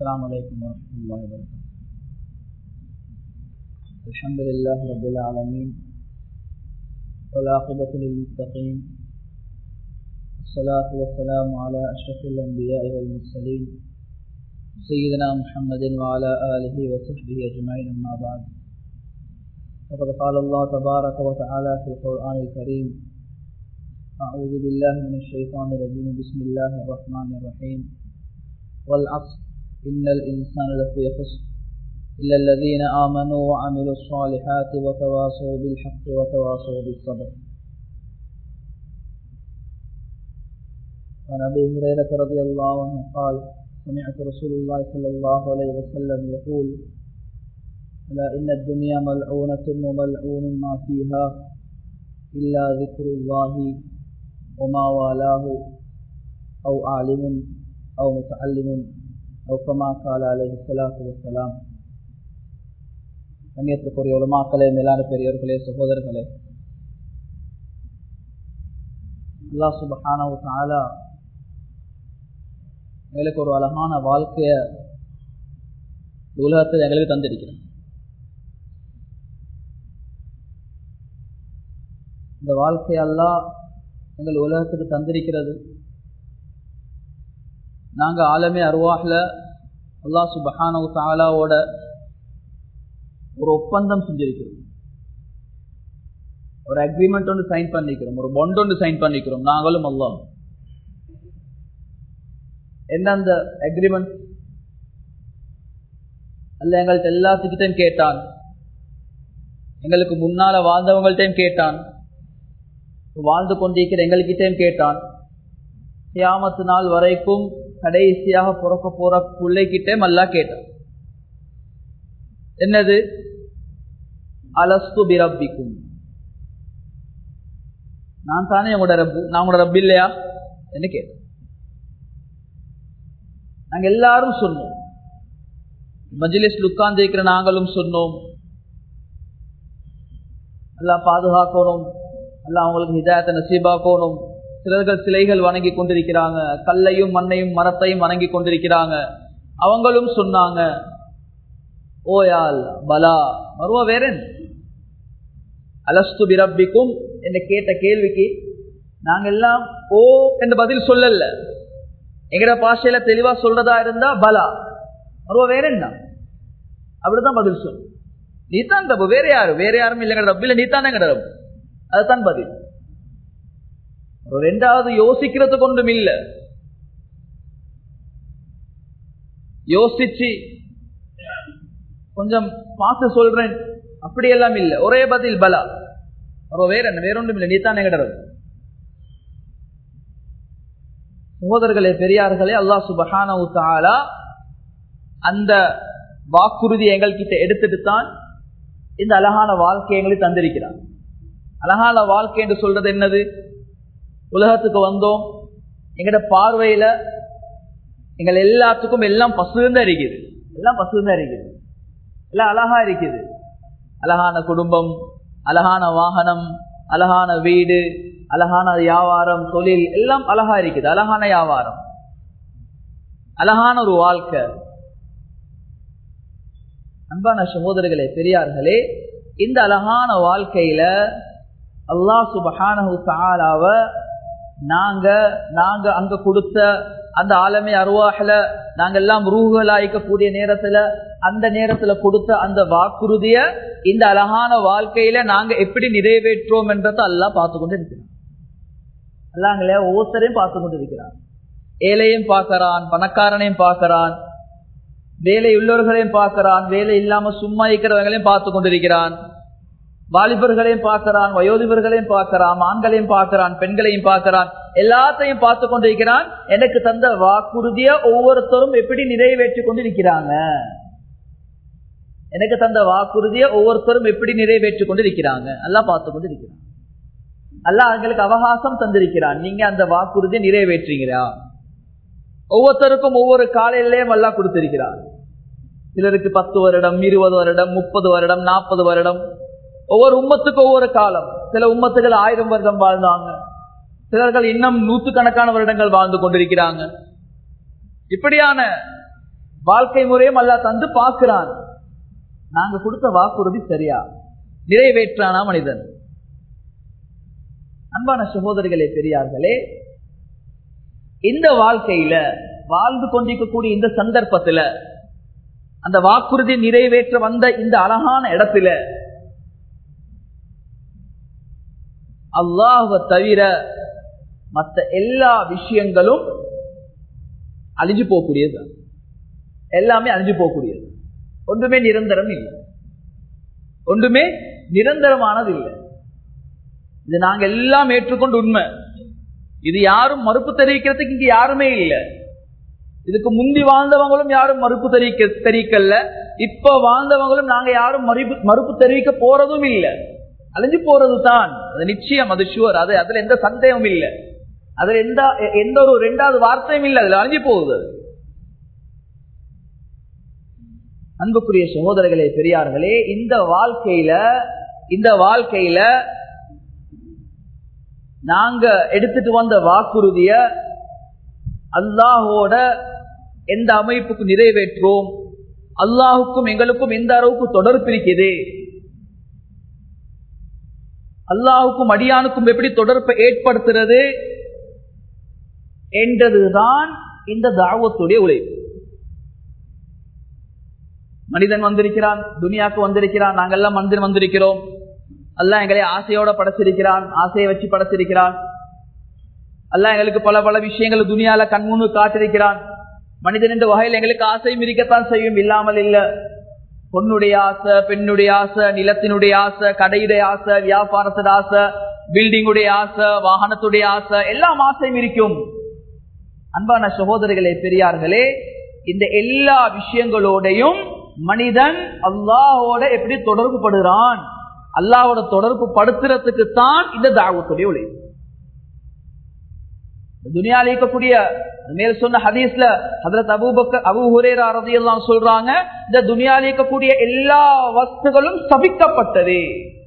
السلام عليكم ورحمة الله وبركاته الحمد لله رب العالمين والعاقبة للمتقين الصلاة والسلام على أشرف الأنبياء والمرسلين سيدنا محمد وعلى آله وصحبه أجمعين أما بعد فقد قال الله تبارك وتعالى في القرآن الكريم أعوذ بالله من الشيطان الرجيم بسم الله الرحمن الرحيم والعصر إن الإنسان لفي خسر إلا الذين آمنوا وعملوا الصالحات وتواصوا بالحق وتواصوا بالصبر عن أبي هريرة رضي الله عنه قال سمعت رسول الله صلى الله عليه وسلم يقول ألا إن الدنيا ملعونة وملعون ما فيها إلا ذكر الله وما والاه أو عالم أو متعلم أو كما قال عليه الصلاة والسلام கண்ணியத்துக்குரிய உலமாக்களே மேலான பெரியவர்களே சகோதரர்களே அல்லா சுபஹான தாலா எங்களுக்கு ஒரு அழகான வாழ்க்கைய உலகத்தில் எங்களுக்கு தந்திருக்கிறோம் இந்த வாழ்க்கையெல்லாம் எங்கள் உலகத்துக்கு தந்திருக்கிறது நாங்கள் ஆலமே அருவாகில் அல்லா சுபஹான தாலாவோட ஒரு ஒப்பந்தம் செஞ்சிருக்கிறோம் ஒரு அக்ரிமெண்ட் ஒன்று சைன் பண்ணிக்கிறோம் ஒரு பொண்ட் ஒன்று சைன் பண்ணிக்கிறோம் நாங்களும் அல்லா என்ன அந்த அக்ரிமெண்ட் அல்ல எங்கள்கிட்ட எல்லாத்துக்கிட்டையும் கேட்டான் எங்களுக்கு முன்னால வாழ்ந்தவங்கள்ட்டையும் கேட்டான் வாழ்ந்து கொண்டிருக்கிற எங்கள்கிட்டையும் கேட்டான் கியாமத்து நாள் வரைக்கும் கடைசியாக பிறக்க போற பிள்ளைகிட்டே மல்லா கேட்டான் என்னது அலஸ்து பிரப்பிக்கும் நான் தானே உங்களோட ரப்பு நான் உங்களோட ரப்பு இல்லையா என்று கேட்டேன் நாங்க எல்லாரும் சொன்னோம் மஜிலிஸ்ல உட்கார்ந்து இருக்கிற நாங்களும் சொன்னோம் எல்லாம் பாதுகாக்கணும் எல்லாம் அவங்களுக்கு ஹிதாயத்தை நசீபாக்கணும் சிலர்கள் சிலைகள் வணங்கி கொண்டிருக்கிறாங்க கல்லையும் மண்ணையும் மரத்தையும் வணங்கி கொண்டிருக்கிறாங்க அவங்களும் சொன்னாங்க ஓயால் பலா மருவா வேற அலஸ்து பிரப்பிக்கும் என்று கேட்ட கேள்விக்கு நாங்க எல்லாம் ஓ என்று பதில் சொல்லல எங்கட பாஷையில தெளிவா சொல்றதா இருந்தா பலா மருவா வேற என்ன அப்படிதான் பதில் சொல் நீ தான் ரப்பு வேற யாரு வேற யாரும் இல்லைங்க ரப்பு இல்ல நீ தானே எங்கட ரப்பு அதுதான் பதில் ரெண்டாவது யோசிக்கிறது கொண்டும் இல்ல யோசிச்சு கொஞ்சம் பார்த்து சொல்றேன் அப்படியெல்லாம் இல்ல ஒரே பதில் பலா வேற என்ன வேற ஒன்றும் இல்லை நீ தான் எங்கட சகோதரர்களே பெரியார்களே அல்லா சுபஹான அந்த வாக்குறுதி எங்கள்கிட்ட எடுத்துட்டு தான் இந்த அழகான வாழ்க்கை எங்களுக்கு தந்திருக்கிறார் அழகான வாழ்க்கை என்று சொல்றது என்னது உலகத்துக்கு வந்தோம் எங்கட பார்வையில எங்கள் எல்லாத்துக்கும் எல்லாம் பசுந்தா இருக்குது எல்லாம் பசுந்தா இருக்குது எல்லாம் அழகா இருக்குது அழகான குடும்பம் அழகான வாகனம் அழகான வீடு அழகான வியாபாரம் தொழில் எல்லாம் அழகா இருக்குது அழகான வியாபாரம் அழகான ஒரு வாழ்க்கை அன்பான சகோதரர்களே பெரியார்களே இந்த அழகான வாழ்க்கையில அல்லா சுபஹானவ நாங்க நாங்க அங்க கொடுத்த அந்த ஆலமே அருவாகல நாங்க எல்லாம் ரூகலாய்க்கக்கூடிய நேரத்துல அந்த நேரத்துல கொடுத்த அந்த வாக்குறுதிய இந்த அழகான வாழ்க்கையில நாங்க எப்படி நிறைவேற்றோம் என்றதை எல்லாம் பார்த்து கொண்டு இருக்கிறோம் அல்லாங்களே ஒவ்வொருத்தரையும் பார்த்து கொண்டு இருக்கிறான் ஏழையும் பார்க்கறான் பணக்காரனையும் பார்க்கறான் வேலை உள்ளவர்களையும் பார்க்கிறான் வேலை இல்லாம சும்மா இருக்கிறவங்களையும் பார்த்து கொண்டிருக்கிறான் வாலிபர்களையும் பார்க்கிறான் வயோதிபர்களையும் பார்க்கிறான் ஆண்களையும் பார்க்கிறான் பெண்களையும் பார்க்கிறான் எல்லாத்தையும் பார்த்து கொண்டிருக்கிறான் எனக்கு தந்த வாக்குறுதிய ஒவ்வொருத்தரும் எப்படி நிறைவேற்றி கொண்டிருக்கிறாங்க எனக்கு தந்த வாக்குறுதிய ஒவ்வொருத்தரும் எப்படி நிறைவேற்றி கொண்டிருக்கிறாங்க எல்லாம் பார்த்து கொண்டிருக்கிறான் அல்ல அவங்களுக்கு அவகாசம் தந்திருக்கிறான் நீங்க அந்த வாக்குறுதியை நிறைவேற்றுகிறா ஒவ்வொருத்தருக்கும் ஒவ்வொரு காலையிலேயும் எல்லாம் கொடுத்திருக்கிறார் சிலருக்கு பத்து வருடம் இருபது வருடம் முப்பது வருடம் நாற்பது வருடம் ஒவ்வொரு உம்மத்துக்கும் ஒவ்வொரு காலம் சில உம்மத்துகள் ஆயிரம் வருடம் வாழ்ந்தாங்க சிலர்கள் இன்னும் நூற்றுக்கணக்கான வருடங்கள் வாழ்ந்து கொண்டிருக்கிறாங்க இப்படியான வாழ்க்கை முறையும் அல்லா தந்து பார்க்கிறான் நாங்க கொடுத்த வாக்குறுதி சரியா நிறைவேற்றானா மனிதன் அன்பான சகோதரிகளே பெரியார்களே இந்த வாழ்க்கையில வாழ்ந்து கொண்டிருக்கக்கூடிய இந்த சந்தர்ப்பத்துல அந்த வாக்குறுதி நிறைவேற்ற வந்த இந்த அழகான இடத்துல அல்லாஹ தவிர மற்ற எல்லா விஷயங்களும் அழிஞ்சு போகக்கூடியது எல்லாமே அழிஞ்சு போகக்கூடியது ஒன்றுமே நிரந்தரம் இல்லை ஒன்றுமே நிரந்தரமானது இல்லை இது நாங்க எல்லாம் ஏற்றுக்கொண்டு உண்மை இது யாரும் மறுப்பு தெரிவிக்கிறதுக்கு இங்க யாருமே இல்லை இதுக்கு முந்தி வாழ்ந்தவங்களும் யாரும் மறுப்பு தெரிவிக்க தெரிவிக்கல இப்ப வாழ்ந்தவங்களும் நாங்க யாரும் மறுப்பு மறுப்பு தெரிவிக்க போறதும் இல்லை அழிஞ்சு போறது தான் அது நிச்சயம் அது ஷுவர் அது அதுல எந்த சந்தேகமும் இல்லை அதுல எந்த எந்த ஒரு ரெண்டாவது வார்த்தையும் இல்லை அதுல அழிஞ்சு போகுது அன்புக்குரிய சகோதரர்களே பெரியார்களே இந்த வாழ்க்கையில இந்த வாழ்க்கையில நாங்க எடுத்துட்டு வந்த வாக்குறுதிய அல்லாஹோட எந்த அமைப்புக்கு நிறைவேற்றோம் அல்லாஹுக்கும் எங்களுக்கும் எந்த அளவுக்கு தொடர்பு இருக்குது அல்லாஹுக்கும் அடியானுக்கும் எப்படி தொடர்பை ஏற்படுத்துறது என்றதுதான் இந்த தாவத்துடைய உழைப்பு மனிதன் வந்திருக்கிறான் துனியாக்கு வந்திருக்கிறான் நாங்கெல்லாம் மந்திரன் வந்திருக்கிறோம் அல்லா எங்களை ஆசையோட படைச்சிருக்கிறான் ஆசையை வச்சு படைச்சிருக்கிறான் அல்லா எங்களுக்கு பல பல விஷயங்கள் துனியால கண்முன்னு காட்டிருக்கிறான் மனிதன் என்ற வகையில் எங்களுக்கு ஆசையும் இருக்கத்தான் செய்யும் இல்லாமல் இல்ல பொண்ணுடைய ஆசை பெண்ணுடைய ஆசை நிலத்தினுடைய ஆசை கடையுடைய ஆசை வியாபாரத்தோட ஆசை பில்டிங்குடைய ஆசை வாகனத்துடைய ஆசை எல்லாம் ஆசையும் இருக்கும் அன்பான சகோதரர்களே பெரியார்களே இந்த எல்லா விஷயங்களோடையும் மனிதன் அல்லாஹோட எப்படி தொடர்பு படுகிறான் அல்லாவோட தொடர்பு படுத்துறதுக்கு தான் இந்த தாவத்துடைய உழைப்பு துனியால இருக்கக்கூடிய மேல் சொன்ன ஹதீஸ்ல ஹதரத் அபூபக்க அபு ஹுரேரா ரதியெல்லாம் சொல்றாங்க இந்த துனியால இருக்கக்கூடிய எல்லா வஸ்துகளும் சபிக்கப்பட்டது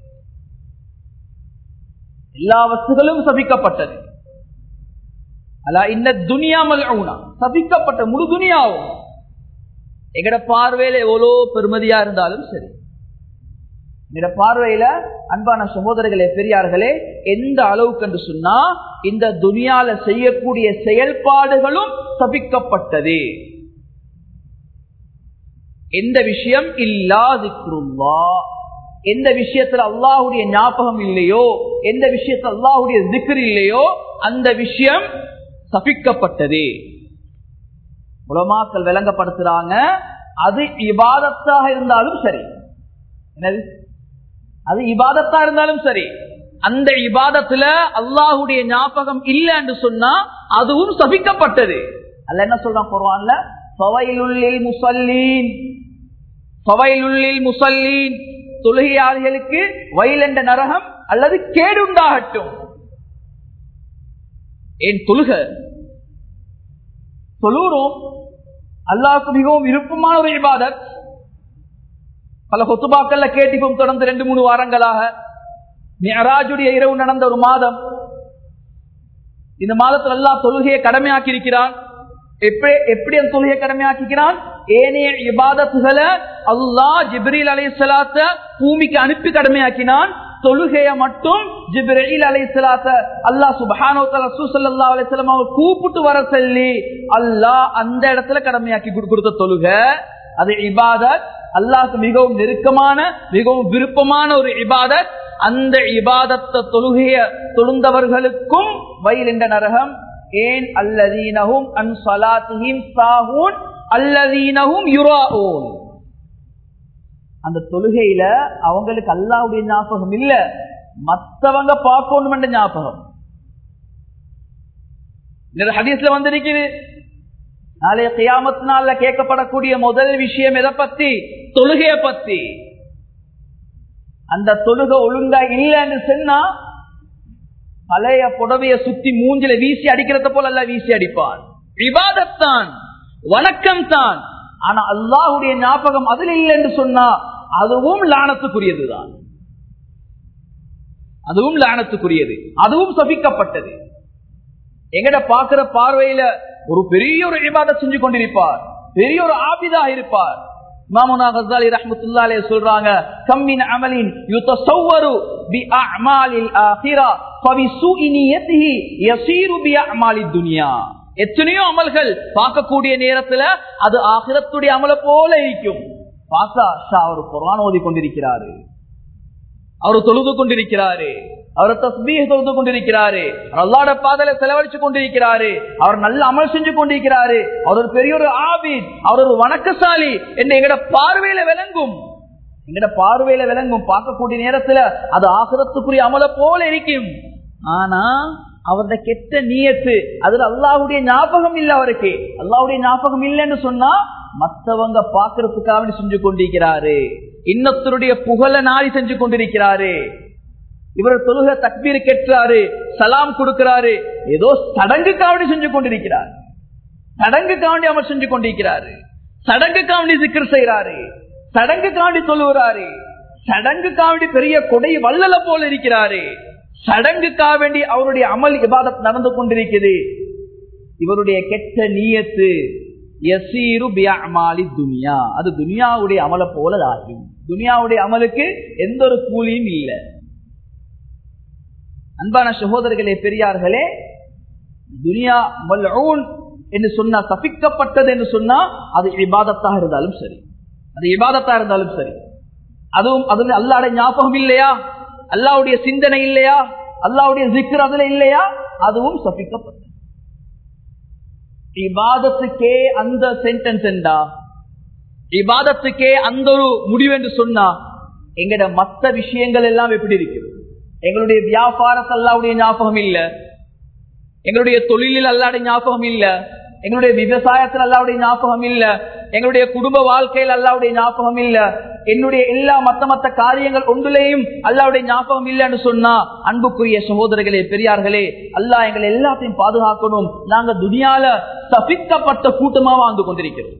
எல்லா வஸ்துகளும் சபிக்கப்பட்டது அல்ல இந்த துனியாமல் சபிக்கப்பட்ட முழு துனியாவும் எங்கட பார்வையில எவ்வளோ பெருமதியா இருந்தாலும் சரி எங்கட பார்வையில அன்பான சகோதரர்களே பெரியார்களே எந்த அளவுக்கு என்று சொன்னா இந்த துனியால செய்யக்கூடிய செயல்பாடுகளும் சபிக்கப்பட்டது எந்த விஷயம் இல்லாதிக்குருவா எந்த விஷயத்துல அல்லாஹுடைய ஞாபகம் இல்லையோ எந்த விஷயத்துல அல்லாஹுடைய திக்ர் இல்லையோ அந்த விஷயம் சபிக்கப்பட்டது உலமாக்கள் விளங்கப்படுத்துறாங்க அது இபாதத்தாக இருந்தாலும் சரி என்னது அது இபாதத்தா இருந்தாலும் சரி அந்த இபாதத்துல அல்லாஹுடைய ஞாபகம் இல்லை என்று சொன்னா அதுவும் சபிக்கப்பட்டது அல்ல என்ன சொல்றான் குர்வான்ல ஃபவைலுல்லில் முசல்லீன் ஃபவைலுல்லில் முசல்லீன் தொழுகையாளிகளுக்கு வயல் என்ற நரகம் அல்லது கேடுண்டாகட்டும் ஏன் தொழுக தொழுறோம் அல்லாவுக்கு மிகவும் விருப்பமான ஒரு இபாதத் பல கொத்துபாக்கள்ல கேட்டிப்போம் தொடர்ந்து ரெண்டு மூணு வாரங்களாக மியராஜுடைய இரவு நடந்த ஒரு மாதம் இந்த மாதத்தில் அல்லா தொழுகையை கடமையாக்கி இருக்கிறான் எப்படி எப்படி அந்த தொழுகையை கடமையாக்கிறான் ஏனைய இபாதத்துகளை அல்லா ஜிப்ரீல் அலை சலாத்த பூமிக்கு அனுப்பி கடமையாக்கினான் தொழுகைய மட்டும் ஜிப்ரீல் அலை சலாத்த அல்லா சுபஹானோ சல்லா அலிஸ்லாம் அவர் கூப்பிட்டு வர சொல்லி அல்லாஹ் அந்த இடத்துல கடமையாக்கி கொடுத்த தொழுகை அது இபாதத் அல்லாஹ்க்கு மிகவும் நெருக்கமான மிகவும் விருப்பமான ஒரு இபாதத் அந்த இபாதத்த தொழுகைய தொழுந்தவர்களுக்கும் வயல் என்ற நரகம் ஏன் அல்லதீனகும் அன் சலாத்திஹிம் சாஹூன் அல்லதீனகும் யுராஊன் அந்த தொழுகையில அவங்களுக்கு அல்லாவுடைய ஞாபகம் இல்ல மத்தவங்க பார்க்கணும் என்ற ஞாபகம் ஹதீஸ்ல வந்திருக்குது நாளைய கியாமத்து நாள்ல கேட்கப்படக்கூடிய முதல் விஷயம் எதை பத்தி தொழுகைய பத்தி அந்த தொழுகை ஒழுங்கா இல்லைன்னு சொன்னா பழைய புடவைய சுத்தி மூஞ்சில வீசி அடிக்கிறத போல அல்ல வீசி அடிப்பான் விவாதத்தான் வணக்கம் தான் ஆனா அல்லாஹுடைய ஞாபகம் அதுல இல்லை என்று சொன்னா அதுவும் லானத்துக்குரியதுதான் அதுவும் லானத்துக்குரியது அதுவும் சபிக்கப்பட்டது எங்கட பாக்குற பார்வையில ஒரு பெரிய ஒரு இபாத செஞ்சு கொண்டிருப்பார் பெரிய ஒரு ஆபிதா இருப்பார் இமாமுனா கசாலி ரஹ்மத்துல்லாஹி அலைஹி சொல்றாங்க கம்மின் அமலின் யுதஸவ்வரு பி அஅமாலில் ஆখিরা ஃபபிசுஇ நியத்திஹி யஸீரு பி அஅமாலித் துன்யா எத்தனையோ அமல்கள் பார்க்கக்கூடிய நேரத்துல அது ஆகிரத்துடைய அமல போல இருக்கும் பார்த்தா ஷா அவர் குர்ஆன் ஓதி கொண்டிருக்கிறாரு அவர் தொழுது கொண்டிருக்கிறாரு அவர் தஸ்பீஹ் தொழுது கொண்டிருக்கிறாரு அவர் அல்லாஹ்வுடைய பாதையில செலவழிச்சு கொண்டிருக்கிறாரு அவர் நல்ல அமல் செஞ்சு கொண்டிருக்கிறாரு அவர் ஒரு பெரிய ஒரு ஆபீத் அவர் ஒரு வணக்கசாலி என்று எங்கட பார்வையில விளங்கும் எங்கட பார்வையில விளங்கும் பார்க்கக்கூடிய நேரத்துல அது ஆசிரத்துக்குரிய அமல போல இருக்கும் ஆனா அவருடைய கெட்ட நீயத்து அதுல அல்லாஹ்வுடைய ஞாபகம் இல்ல அவருக்கு அல்லாஹ்வுடைய ஞாபகம் இல்லைன்னு சொன்னா மத்தவங்க பாக்குறதுக்காக வேண்டி செஞ்சு கொண்டிருக்கிறாரு இன்னொருத்தருடைய புகழ நாடி செஞ்சு கொண்டிருக்கிறாரு இவர் தொழுக தக்பீர் கேட்கிறாரு சலாம் கொடுக்கிறாரு ஏதோ சடங்குக்காவடி செஞ்சு கொண்டிருக்கிறார் சடங்குக்காவண்டி அவர் செஞ்சு கொண்டிருக்கிறாரு சடங்குக்காவண்டி சிக்கர் செய்யறாரு சடங்குக்காவண்டி சொல்லுகிறாரு சடங்குக்காவண்டி பெரிய கொடை வள்ளல போல இருக்கிறாரு சடங்குக்காக வேண்டி அவருடைய அமல் இபாதத் நடந்து கொண்டிருக்கிறது இவருடைய கெட்ட நீயத்து யசீரு பியமாலி துனியா அது துனியாவுடைய அமல போல ஆகும் துனியாவுடைய அமலுக்கு எந்த ஒரு கூலியும் இல்லை அன்பான சகோதரர்களே பெரியார்களே துனியா மல்ஊன் என்று சொன்னா தப்பிக்கப்பட்டது என்று சொன்னா அது இபாதத்தாக இருந்தாலும் சரி அது இபாதத்தா இருந்தாலும் சரி அதுவும் அதுல அல்லாடைய ஞாபகம் இல்லையா அல்லாவுடைய சிந்தனை இல்லையா அல்லாவுடைய ஜிக்ர் அதுல இல்லையா அதுவும் சபிக்கப்பட்டது இபாதத்துக்கே அந்த சென்டென்ஸ் என்றா இபாதத்துக்கே அந்த ஒரு முடிவு என்று சொன்னா எங்கட மத்த விஷயங்கள் எல்லாம் எப்படி இருக்குது எங்களுடைய வியாபாரத்தை அல்லாவுடைய ஞாபகம் இல்ல எங்களுடைய தொழிலில் அல்லாடைய ஞாபகம் இல்ல எங்களுடைய விவசாயத்தில் அல்லாவுடைய ஞாபகம் இல்ல எங்களுடைய குடும்ப வாழ்க்கையில் அல்லாவுடைய ஞாபகம் இல்ல என்னுடைய எல்லா மத்த மத்த காரியங்கள் ஒன்றுலேயும் அல்லாவுடைய ஞாபகம் இல்லைன்னு சொன்னா அன்புக்குரிய சகோதரர்களே பெரியார்களே அல்லா எங்களை எல்லாத்தையும் பாதுகாக்கணும் நாங்க துனியால தப்பிக்கப்பட்ட கூட்டமா வாழ்ந்து கொண்டிருக்கிறோம்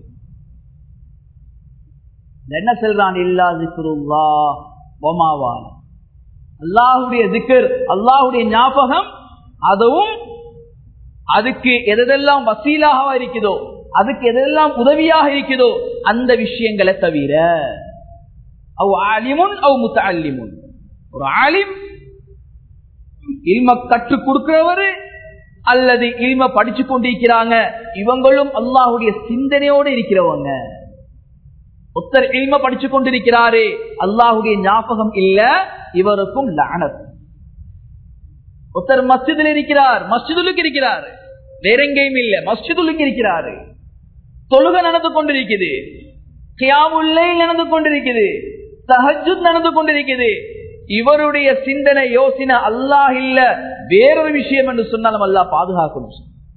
என்ன செல்றான் இல்லா ஜிக்ருல்லா ஒமாவான அல்லாஹுடைய திக்கர் அல்லாஹுடைய ஞாபகம் அதுவும் அதுக்கு எதெல்லாம் வசீலாக இருக்குதோ அதுக்கு எதெல்லாம் உதவியாக இருக்குதோ அந்த விஷயங்களை தவிர அவ் ஆலிமுன் அவ் முத்த அல்லிமுன் ஒரு ஆலிம் இல்ம கற்றுக் கொடுக்கிறவரு அல்லது இல்ம படிச்சு கொண்டிருக்கிறாங்க இவங்களும் அல்லாஹுடைய சிந்தனையோடு இருக்கிறவங்க ஒருத்தர் இல்ம படிச்சு கொண்டிருக்கிறாரு அல்லாஹுடைய ஞாபகம் இல்ல இவருக்கும் லானத் ஒருத்தர் மஸ்ஜிதில் இருக்கிறார் மஸ்ஜிதுலுக்கு இருக்கிறார் வேற எங்கேயும் இல்ல மஸ்ஜிதுலுக்கு இருக்கிறாரு தொழுக நடந்து கொண்டிருக்குது கியாமுல்லை நடந்து கொண்டிருக்குது சஹஜுத் நடந்து கொண்டிருக்குது இவருடைய சிந்தனை யோசனை அல்லாஹ் இல்ல வேறொரு விஷயம் என்று சொன்னாலும் அல்லாஹ் பாதுகாக்கணும்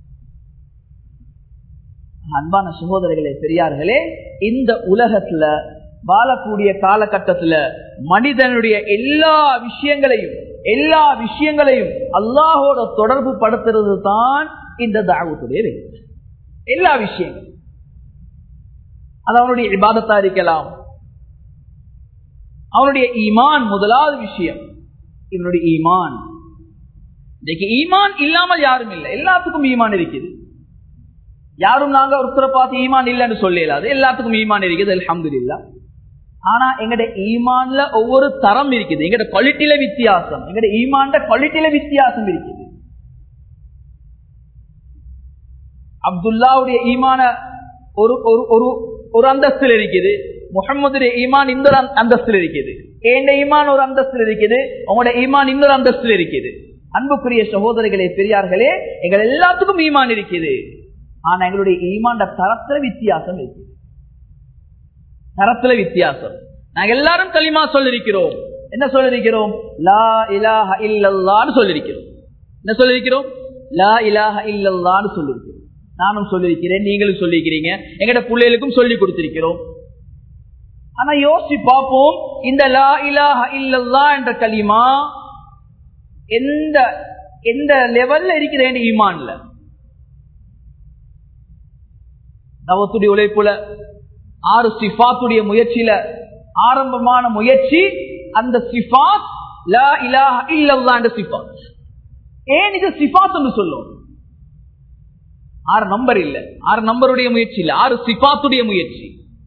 அன்பான சகோதரர்களே பெரியார்களே இந்த உலகத்துல வாழக்கூடிய காலகட்டத்துல மனிதனுடைய எல்லா விஷயங்களையும் எல்லா விஷயங்களையும் அல்லாஹோட தொடர்பு படுத்துறது தான் இந்த தாவத்துடைய வேலை எல்லா விஷயங்களும் அது அவனுடைய இபாதத்தா இருக்கலாம் அவனுடைய ஈமான் முதலாவது விஷயம் இவனுடைய ஈமான் இன்னைக்கு ஈமான் இல்லாமல் யாரும் இல்லை எல்லாத்துக்கும் ஈமான் இருக்குது யாரும் நாங்க ஒருத்தரை பார்த்து ஈமான் இல்லைன்னு சொல்லலாது எல்லாத்துக்கும் ஈமான் இருக்குது அலமது ஆனா எங்கட ஈமான்ல ஒவ்வொரு தரம் இருக்குது எங்கட குவாலிட்டியில வித்தியாசம் எங்கட ஈமான்ல குவாலிட்டியில வித்தியாசம் இருக்குது அப்துல்லாவுடைய ஈமான ஒரு ஒரு ஒரு ஒரு அந்தஸ்தில் இருக்குது முகமதுடைய ஈமான் இன்னொரு அந்தஸ்தில் இருக்குது என் ஈமான் ஒரு அந்தஸ்தில் இருக்குது உங்களோட ஈமான் இன்னொரு அந்தஸ்தில் இருக்குது அன்புக்குரிய சகோதரிகளே பெரியார்களே எங்கள் எல்லாத்துக்கும் ஈமான் இருக்குது ஆனா எங்களுடைய ஈமான் தரத்துல வித்தியாசம் இருக்குது தரத்துல வித்தியாசம் நாங்க எல்லாரும் களிமா சொல்லிருக்கிறோம் என்ன சொல்லிருக்கிறோம் லா இலாஹ இல்லல்லான்னு சொல்லிருக்கிறோம் என்ன சொல்லிருக்கிறோம் லா இலாஹ இல்லல்லான்னு சொல்லிருக்கிறோம் நானும் சொல்லியிருக்கிறேன் நீங்களும் சொல்லியிருக்கிறீங்க எங்கட பிள்ளைகளுக்கும் சொல்லி கொடுத்திருக்கிறோம் ஆனா யோசிச்சு பார்ப்போம் இந்த லா இலாஹ இல்லல்லா என்ற களிமா எந்த எந்த லெவல்ல இருக்கிறேன் ஈமான்ல தவத்துடைய உழைப்புல ஆறு சிஃபாத்துடைய முயற்சியில ஆரம்பமான முயற்சி அந்த சிஃபாத் லா இலாஹ இல்லல்லா என்ற சிஃபாத் ஏன் இது சிஃபாத் என்று சொல்லும் ஆறு நம்பர் இல்ல ஆறு நம்பருடைய முயற்சி இல்ல ஆறு சிபாத்துடைய முயற்சி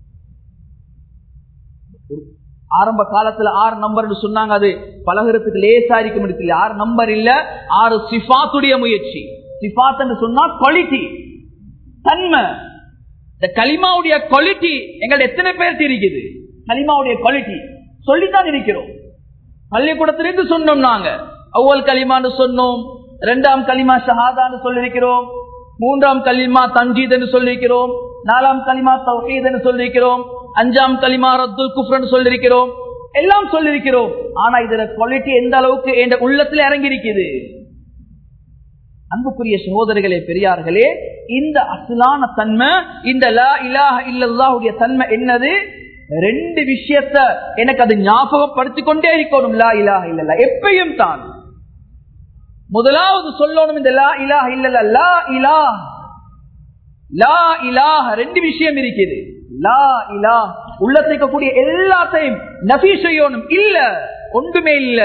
ஆரம்ப காலத்துல ஆறு நம்பர் சொன்னாங்க அது பலகரத்துக்கு லேசா இருக்க முடியல ஆறு நம்பர் இல்ல ஆறு சிபாத்துடைய முயற்சி சிபாத் என்று சொன்னா குவாலிட்டி தன்மை இந்த களிமாவுடைய குவாலிட்டி எங்கள்ட்ட எத்தனை பேர் இருக்குது களிமாவுடைய குவாலிட்டி சொல்லித்தான் இருக்கிறோம் பள்ளிக்கூடத்திலிருந்து சொன்னோம் நாங்க அவ்வளவு களிமான்னு சொன்னோம் இரண்டாம் களிமா ஷஹாதான்னு சொல்லியிருக்கிறோம் மூன்றாம் களிமா தஞ்சீத் என்று சொல்லியிருக்கிறோம் நாலாம் களிமா தௌஹீத் என்று சொல்லியிருக்கிறோம் அஞ்சாம் களிமா ரத்துல் குஃப்ரன் சொல்லியிருக்கிறோம் எல்லாம் சொல்லியிருக்கிறோம் ஆனா இதுல குவாலிட்டி எந்த அளவுக்கு என்ற உள்ளத்துல இறங்கி இருக்குது அன்புக்குரிய சகோதரர்களே பெரியார்களே இந்த அசலான தன்மை இந்த லா இலாஹ இல்லல்லாஹுடைய தன்மை என்னது ரெண்டு விஷயத்த எனக்கு அது ஞாபகப்படுத்திக் கொண்டே இருக்கணும் லா இலாஹ இல்லல்லா எப்பயும் தான் முதலாவது சொல்லணும் இந்த லா இலாஹ இல்லல்லா லா இலா லா இலாஹ ரெண்டு விஷயம் இருக்குது லா இலா உள்ளத்திற்கக்கூடிய எல்லாத்தையும் நபி செய்யணும் இல்ல ஒன்றுமே இல்ல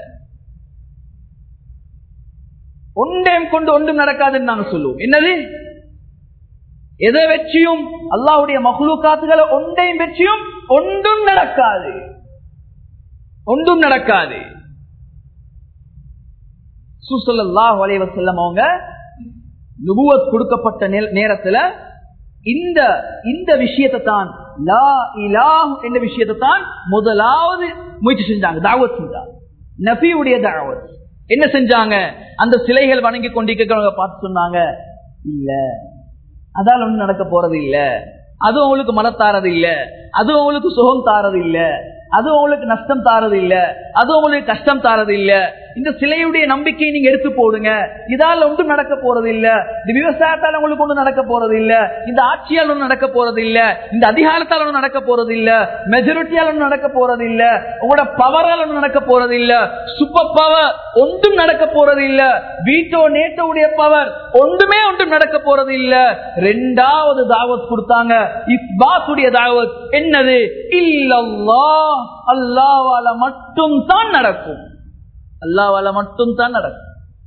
ஒன்றையும் கொண்டு ஒன்றும் நடக்காதுன்னு நாங்க சொல்லுவோம் என்னது எதை வச்சியும் அல்லாவுடைய மகுழுக்காத்துகளை ஒன்றையும் வச்சியும் ஒன்றும் நடக்காது ஒன்றும் நடக்காது சுசல்லாஹ் வலைவ செல்லம் அவங்க நுபுவத் கொடுக்கப்பட்ட நேரத்துல இந்த இந்த விஷயத்தை தான் லா இலாஹ் என்ற விஷயத்தை தான் முதலாவது முயற்சி செஞ்சாங்க தாவத் செஞ்சாங்க நபியுடைய தாவத் என்ன செஞ்சாங்க அந்த சிலைகள் வணங்கி கொண்டிருக்கிறவங்க பார்த்து சொன்னாங்க இல்ல அதால் ஒண்ணும் நடக்க போறது இல்ல அது உங்களுக்கு மன தாரது இல்ல அது உங்களுக்கு சுகம் தாரது இல்ல அது உங்களுக்கு நஷ்டம் தாரது இல்ல அது உங்களுக்கு கஷ்டம் தாரது இல்ல இந்த சிலையுடைய நம்பிக்கையை நீங்க எடுத்து போடுங்க இதால் ஒன்றும் நடக்க போறது இல்ல இந்த விவசாயத்தால் உங்களுக்கு ஒன்றும் நடக்க போறது இல்ல இந்த ஆட்சியால் ஒன்றும் நடக்க போறது இல்ல இந்த அதிகாரத்தால் ஒன்றும் நடக்க போறது இல்ல மெஜாரிட்டியால் ஒன்றும் நடக்க போறது இல்ல உங்களோட பவரால் ஒன்றும் நடக்க போறது இல்ல சூப்பர் பவர் ஒன்றும் நடக்க போறது இல்ல வீட்டோ நேட்டோடைய பவர் ஒன்றுமே ஒன்றும் நடக்க போறது இல்ல ரெண்டாவது தாவத் கொடுத்தாங்க இஸ்பாத்துடைய தாவத் என்னது இல்லல்லா அல்லாவால மட்டும் தான் நடக்கும் அல்லாவால மட்டும் தான் நடக்கும்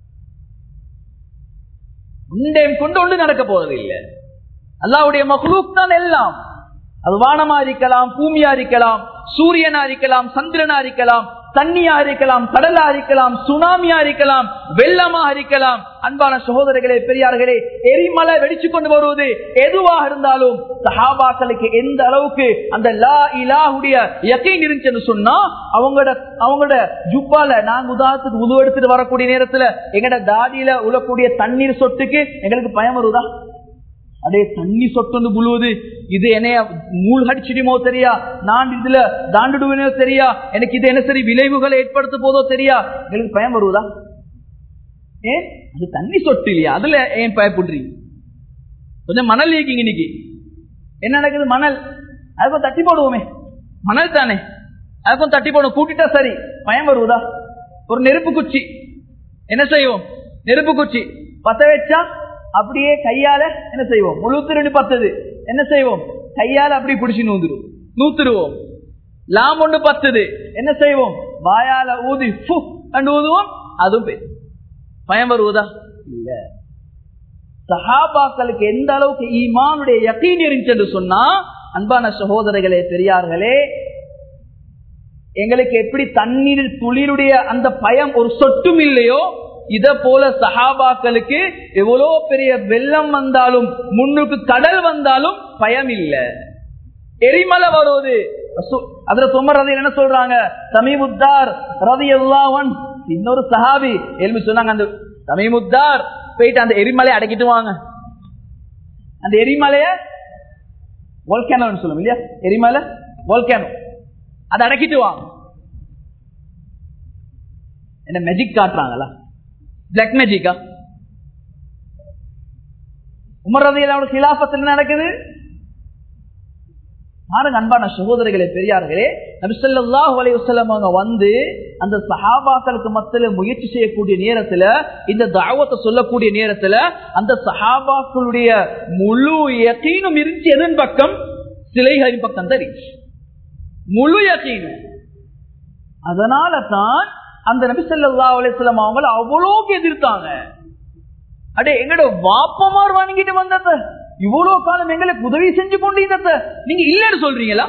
உண்டையும் கொண்டு ஒன்று நடக்க போறது இல்லை அல்லாவுடைய மகளுக் தான் எல்லாம் அது வானமா இருக்கலாம் பூமியா இருக்கலாம் சூரியனா இருக்கலாம் சந்திரனா இருக்கலாம் தண்ணியா இருக்கலாம் கடலா இருக்கலாம் சுனாமியா இருக்கலாம் வெள்ளமா இருக்கலாம் அன்பான சகோதரர்களே பெரியார்களே எரிமலை வெடிச்சு கொண்டு வருவது எதுவாக இருந்தாலும் சஹாபாக்களுக்கு எந்த அளவுக்கு அந்த லா இலாஹுடைய யக்கைன் இருந்துச்சுன்னு சொன்னா அவங்களோட அவங்களோட ஜுப்பால நாங்க உதாரணத்துக்கு உது எடுத்துட்டு வரக்கூடிய நேரத்துல எங்கட தாடியில உழக்கூடிய தண்ணீர் சொட்டுக்கு எங்களுக்கு பயம் வருதா அதே தண்ணி சொட்டு புழுவது இது என்னைய மூழ்கடிச்சிடுமோ தெரியா நான் இதுல தாண்டிடுவேனோ தெரியா எனக்கு இது என்ன சரி விளைவுகளை ஏற்படுத்த போதோ தெரியா எங்களுக்கு பயம் வருவதா ஏன் அது தண்ணி சொட்டு இல்லையா அதுல ஏன் பயப்படுறீங்க கொஞ்சம் மணல் இருக்கீங்க இன்னைக்கு என்ன நடக்குது மணல் அதுக்கும் தட்டி போடுவோமே மணல் தானே அதுக்கும் தட்டி போடுவோம் கூட்டிட்டா சரி பயம் வருவதா ஒரு நெருப்பு குச்சி என்ன செய்வோம் நெருப்பு குச்சி பத்த வச்சா அப்படியே கையால என்ன செய்வோம் முழு திருடி பத்தது என்ன செய்வோம் கையால அப்படி பிடிச்சி நூந்துருவோம் நூத்துருவோம் லாம் ஒன்று பத்துது என்ன செய்வோம் வாயால ஊதி கண்டு ஊதுவோம் அதுவும் பேர் பயம் வருவதா இல்ல சஹாபாக்களுக்கு எந்த அளவுக்கு ஈமானுடைய யக்கீன் இருந்துச்சு என்று சொன்னா அன்பான சகோதரர்களே பெரியார்களே எங்களுக்கு எப்படி தண்ணீர் துளிருடைய அந்த பயம் ஒரு சொட்டும் இல்லையோ இத போல சஹாபாக்களுக்கு எவ்வளவு பெரிய வெள்ளம் வந்தாலும் முன்னுக்கு கடல் வந்தாலும் பயம் இல்ல எரிமலை வருவது அதுல சுமர் ரதி என்ன சொல்றாங்க சமீமுத்தார் ரதி எல்லாவன் இன்னொரு சஹாபி எழுப்பி சொன்னாங்க அந்த சமீமுத்தார் போயிட்டு அந்த எரிமலையை அடக்கிட்டு வாங்க அந்த எரிமலைய வோல்கேனோன்னு சொல்லுவோம் இல்லையா எரிமலை வோல்கேனோ அதை அடக்கிட்டு வாங்க என்ன மெஜிக் காட்டுறாங்களா பிளாக் மேஜிக்கா உமர் ரதியோட சிலாபத்தில் நடக்குது பாருங்க அன்பான சகோதரர்களே பெரியார்களே நபிசல்லாஹு அலையுசல்லம் அவங்க வந்து அந்த சஹாபாக்களுக்கு மத்தியில முயற்சி செய்யக்கூடிய நேரத்துல இந்த தாவத்தை சொல்லக்கூடிய நேரத்துல அந்த சஹாபாக்களுடைய முழு யக்கீனும் இருந்துச்சு எதன் பக்கம் சிலைகளின் பக்கம் தான் இருந்துச்சு முழு யக்கீனும் அதனால தான் அந்த நபிசல்லா அலிஸ்லாம் அவங்கள அவ்வளோக்கு எதிர்த்தாங்க அடே எங்கட வாப்பமார் வாங்கிட்டு வந்தத இவ்வளவு காலம் எங்களுக்கு உதவி செஞ்சு கொண்டீங்க நீங்க இல்லன்னு சொல்றீங்களா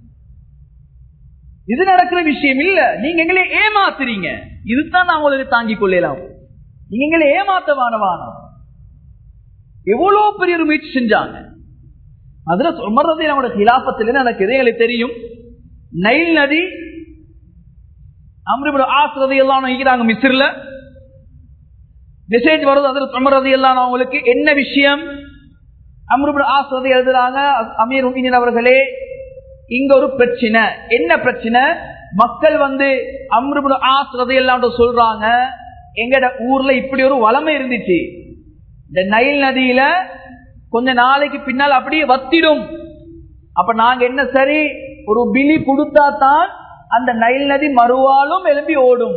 இது நடக்கிற விஷயம் இல்ல நீங்க எங்களை ஏமாத்துறீங்க இதுதான் நான் உங்களுக்கு தாங்கிக் கொள்ளலாம் நீங்க எங்களை ஏமாத்த வானவானம் எவ்வளவு பெரிய ஒரு முயற்சி செஞ்சாங்க அதுல சுமர்றதை நம்மளோட கிலாபத்தில் நடக்குது எங்களுக்கு தெரியும் நைல் நதி அம்ரிபுட ஆசிரதை எல்லாம் நினைக்கிறாங்க மிஸ்ரில் மெசேஜ் வருது அதுல சுமர்றது எல்லாம் அவங்களுக்கு என்ன விஷயம் அம்ருபுட ஆசிரதை எழுதுறாங்க அமீர் உமினின் அவர்களே இங்க ஒரு பிரச்சனை என்ன பிரச்சனை மக்கள் வந்து அம்ருபுட ஆசிரதை எல்லாம் சொல்றாங்க எங்கட ஊர்ல இப்படி ஒரு வளமை இருந்துச்சு இந்த நைல் நதியில கொஞ்ச நாளைக்கு பின்னால் அப்படியே வத்திடும் அப்ப நாங்க என்ன சரி ஒரு பிலி கொடுத்தா தான் அந்த நைல் நதி மறுவாலும் எழுப்பி ஓடும்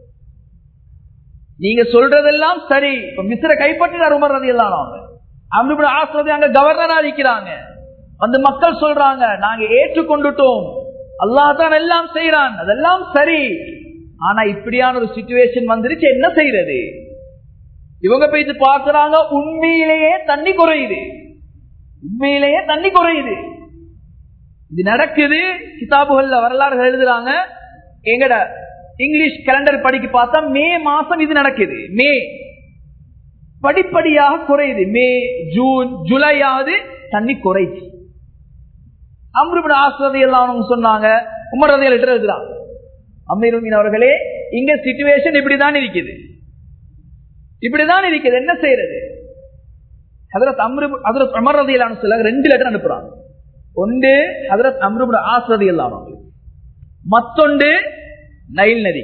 நீங்க சொல்றதெல்லாம் சரி இப்ப மிஸ்ர கைப்பற்றினார் உமர் ரதி எல்லாம் அவங்க ஆசிரதி அங்க கவர்னரா இருக்கிறாங்க வந்து மக்கள் சொல்றாங்க நாங்க ஏற்றுக்கொண்டுட்டோம் அல்லாஹ் தான் எல்லாம் செய்யறான் அதெல்லாம் சரி ஆனா இப்படியான ஒரு சுச்சுவேஷன் வந்துருச்சு என்ன செய்யறது இவங்க போயிட்டு பாக்குறாங்க உண்மையிலேயே தண்ணி குறையுது உண்மையிலேயே தண்ணி குறையுது இது நடக்குது கிதாபுகள்ல வரலாறு எழுதுறாங்க எங்கட இங்கிலீஷ் கேலண்டர் படிக்க பார்த்தா மே மாசம் இது நடக்குது மே படிப்படியாக குறையுது மே ஜூன் ஜூலையாவது தண்ணி குறைச்சு அம்ருபின் ஆசிரதி எல்லாம் சொன்னாங்க உமரதையில் எழுதுறாங்க அமீருமின் அவர்களே இங்க சிச்சுவேஷன் இப்படிதான் இருக்குது இப்படிதான் இருக்குது என்ன செய்யறது ஹதரத் அம்ரு ஹதரத் அமர் ரதியிலான சில ரெண்டு லெட்டர் அனுப்புறாங்க ஒன்று ஹதரத் அம்ருபுட ஆசிரதி எல்லாம் மத்தொண்டு நைல் நதி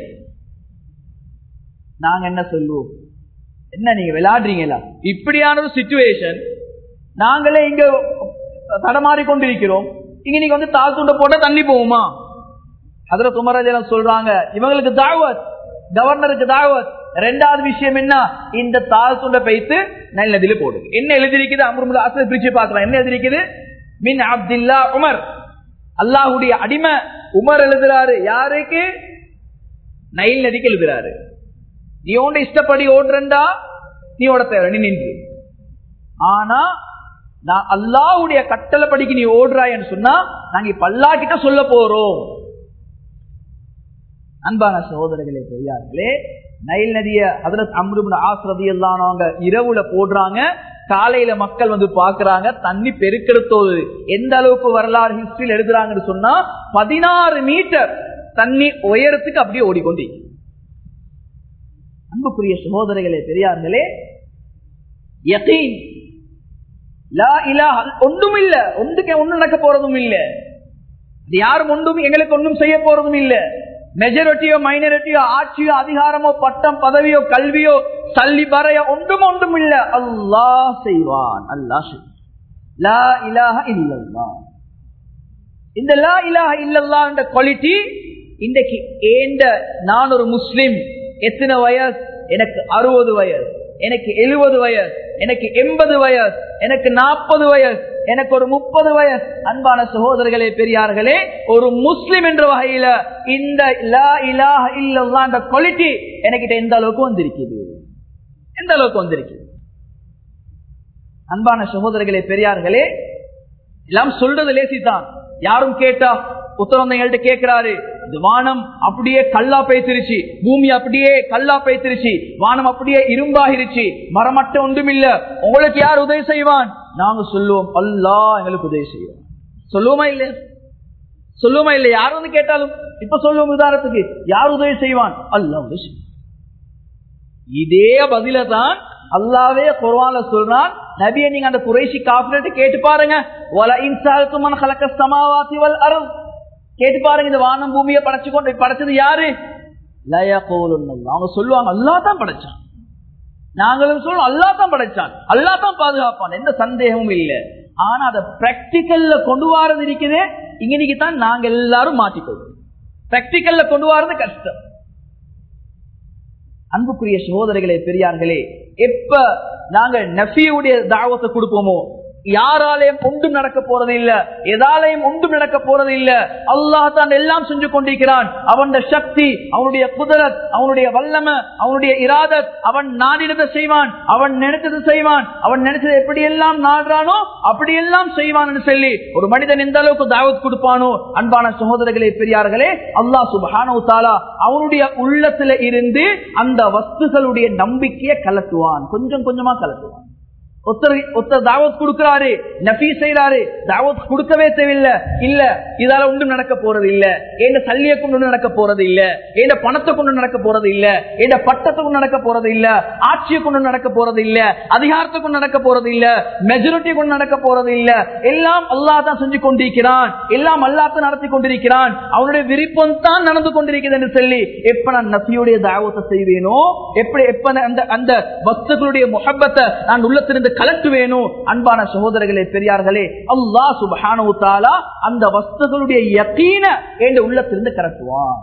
நாங்க என்ன சொல்லுவோம் என்ன நீங்க விளையாடுறீங்களா இப்படியான ஒரு சிச்சுவேஷன் நாங்களே இங்க தடமாறி கொண்டிருக்கிறோம் இங்க நீங்க வந்து தாழ் துண்ட போட்டா தண்ணி போகுமா அதுல துமராஜலம் சொல்றாங்க இவங்களுக்கு தாவத் கவர்னருக்கு தாவத் ரெண்டாவது விஷயம் என்ன இந்த தாழ் துண்ட பைத்து நைல் நதியில போடுது என்ன எழுதிருக்குது அமருமுக ஆசிரியர் பிரிச்சு பார்க்கலாம் என்ன எழுதிருக்குது மின் அப்துல்லா உமர் அல்லாஹுடைய அடிமை உமர் எழுதுறாரு யாருக்கு நைல் நதிக்கு எழுதுறாரு நீ உண்ட இஷ்டப்படி ஓடுறா நீ ஓட தேவை நீ நின்று ஆனா நான் அல்லாவுடைய கட்டளைப்படிக்கு நீ ஓடுறாயன்னு சொன்னா நாங்க இப்ப அல்லா கிட்ட சொல்ல போறோம் அன்பான சகோதரர்களே பெரியார்களே நைல் நதிய அதரத் அம்ருபின் ஆசிரதி எல்லாம் அவங்க இரவுல போடுறாங்க காலையில மக்கள் வந்து பாக்குறாங்க தண்ணி பெருக்கெடுத்தோது எந்த அளவுக்கு வரலாறு ஹிஸ்டரியில் எழுதுறாங்கன்னு சொன்னா பதினாறு மீட்டர் தண்ணி உயரத்துக்கு அப்படியே ஓடிக்கொண்டு அன்புக்குரிய சகோதரர்களே பெரியார்களே ஒன்றும் இல்ல ஒன்றுக்கு ஒன்றும் நடக்க போறதும் இல்ல யாரும் ஒன்றும் எங்களுக்கு ஒன்றும் செய்ய போறதும் இல்ல மெஜாரிட்டியோ மைனாரிட்டியோ ஆட்சியோ அதிகாரமோ பட்டம் பதவியோ கல்வியோ தள்ளி பறைய ஒன்றும் ஒன்றும் இல்ல அல்லாஹ் செய்வான் அல்லாஹ் லா இலாஹ இல்லல்லா இந்த லா இலாஹ இல்லல்லா என்ற குவாலிட்டி இன்றைக்கு ஏண்ட நான் ஒரு முஸ்லிம் எத்தனை வயசு எனக்கு அறுபது வயசு எனக்கு எழுபது வயசு எனக்கு எண்பது வயசு எனக்கு நாற்பது வயசு எனக்கு ஒரு முப்பது வயசு அன்பான சகோதரர்களே பெரியார்களே ஒரு முஸ்லிம் என்ற வகையில இந்த லா இலாஹ இல்லல்லா என்ற குவாலிட்டி எனக்கிட்ட எந்த அளவுக்கு வந்திருக்குது எந்த அளவுக்கு வந்திருக்கு அன்பான சகோதரர்களே பெரியார்களே எல்லாம் சொல்றது லேசித்தான் யாரும் கேட்டா உத்தரவந்தைகள்ட்ட கேட்கிறாரு இந்த வானம் அப்படியே கல்லா பேசிருச்சு பூமி அப்படியே கல்லா பேசிருச்சு வானம் அப்படியே இரும்பாகிருச்சு மரமட்ட ஒன்றும் இல்ல உங்களுக்கு யார் உதவி செய்வான் நாங்க சொல்லுவோம் அல்லா எங்களுக்கு உதவி செய்வான் சொல்லுவோமா இல்ல சொல்லுவோமா இல்ல யார் வந்து கேட்டாலும் இப்ப சொல்லுவோம் உதாரணத்துக்கு யார் உதவி செய்வான் அல்லா உதவி செய்வான் இதே பதில தான் அல்லாவே குர்வான்ல சொல்றான் நபியை நீங்க அந்த குறைசி காப்பிட்டு கேட்டு பாருங்க ஒல இன்சால்துமன் கலக்க சமாவாசி வல் அருள் கேட்டு பாருங்க இந்த வானம் பூமியை படைச்சு கொண்டு படைச்சது யாரு லயா கோலும் அவங்க சொல்லுவாங்க அல்லா தான் படைச்சான் நாங்களும் சொல்லுவோம் அல்லா தான் படைச்சான் அல்லா தான் பாதுகாப்பான் எந்த சந்தேகமும் இல்லை ஆனா அதை பிராக்டிக்கல்ல கொண்டு வரது இருக்குது இன்னைக்கு தான் நாங்க எல்லாரும் மாட்டிக்கொள்வோம் பிராக்டிக்கல்ல கொண்டு வரது கஷ்டம் அன்புக்குரிய சகோதரர்களே பெரியார்களே எப்ப நாங்க நபியுடைய தாவத்தை கொடுப்போமோ யாராலையும் ஒன்றும் நடக்க போறது இல்ல எதாலையும் ஒன்றும் நடக்க போறது இல்ல அல்லாஹ் தான் எல்லாம் செஞ்சு கொண்டிருக்கிறான் அவனுடைய சக்தி அவனுடைய குதிரத் அவனுடைய வல்லம அவனுடைய இராதத் அவன் நாடினதை செய்வான் அவன் நினைத்தது செய்வான் அவன் நினைச்சது எப்படி எல்லாம் நாடுறானோ அப்படியெல்லாம் செய்வான் சொல்லி ஒரு மனிதன் எந்த அளவுக்கு தாவத் கொடுப்பானோ அன்பான சகோதரர்களே பெரியார்களே அல்லாஹ் சுபஹானோ தாலா அவனுடைய உள்ளத்துல இருந்து அந்த வஸ்துகளுடைய நம்பிக்கையை கலட்டுவான் கொஞ்சம் கொஞ்சமா கலட்டுவான் ஒருத்தர் ஒருத்தர் தாவத் கொடுக்கிறாரு நபி செய்யறாரு தாவத் கொடுக்கவே தேவையில்லை இல்ல இதால ஒன்றும் நடக்க போறது இல்ல எந்த சல்லியை கொண்டு நடக்க போறது இல்ல எந்த பணத்தை கொண்டு நடக்க போறது இல்ல எந்த பட்டத்தை கொண்டு நடக்க போறது இல்ல ஆட்சியை கொண்டு நடக்க போறது இல்ல அதிகாரத்தை கொண்டு நடக்க போறது இல்ல மெஜாரிட்டி கொண்டு நடக்க போறது இல்ல எல்லாம் அல்லா தான் செஞ்சு கொண்டிருக்கிறான் எல்லாம் அல்லாத்த நடத்தி கொண்டிருக்கிறான் அவனுடைய விருப்பம் தான் நடந்து கொண்டிருக்கிறது என்று சொல்லி எப்ப நான் நபியுடைய தாவத்தை செய்வேனோ எப்படி எப்ப அந்த அந்த வஸ்துகளுடைய முகப்பத்தை நான் உள்ளத்திலிருந்து கலட்டுவேனோ அன்பான சகோதரர்களே பெரியார்களே அல்லா சுபஹானு தாலா அந்த வஸ்துகளுடைய யக்கீன என் உள்ளத்திலிருந்து கலட்டுவான்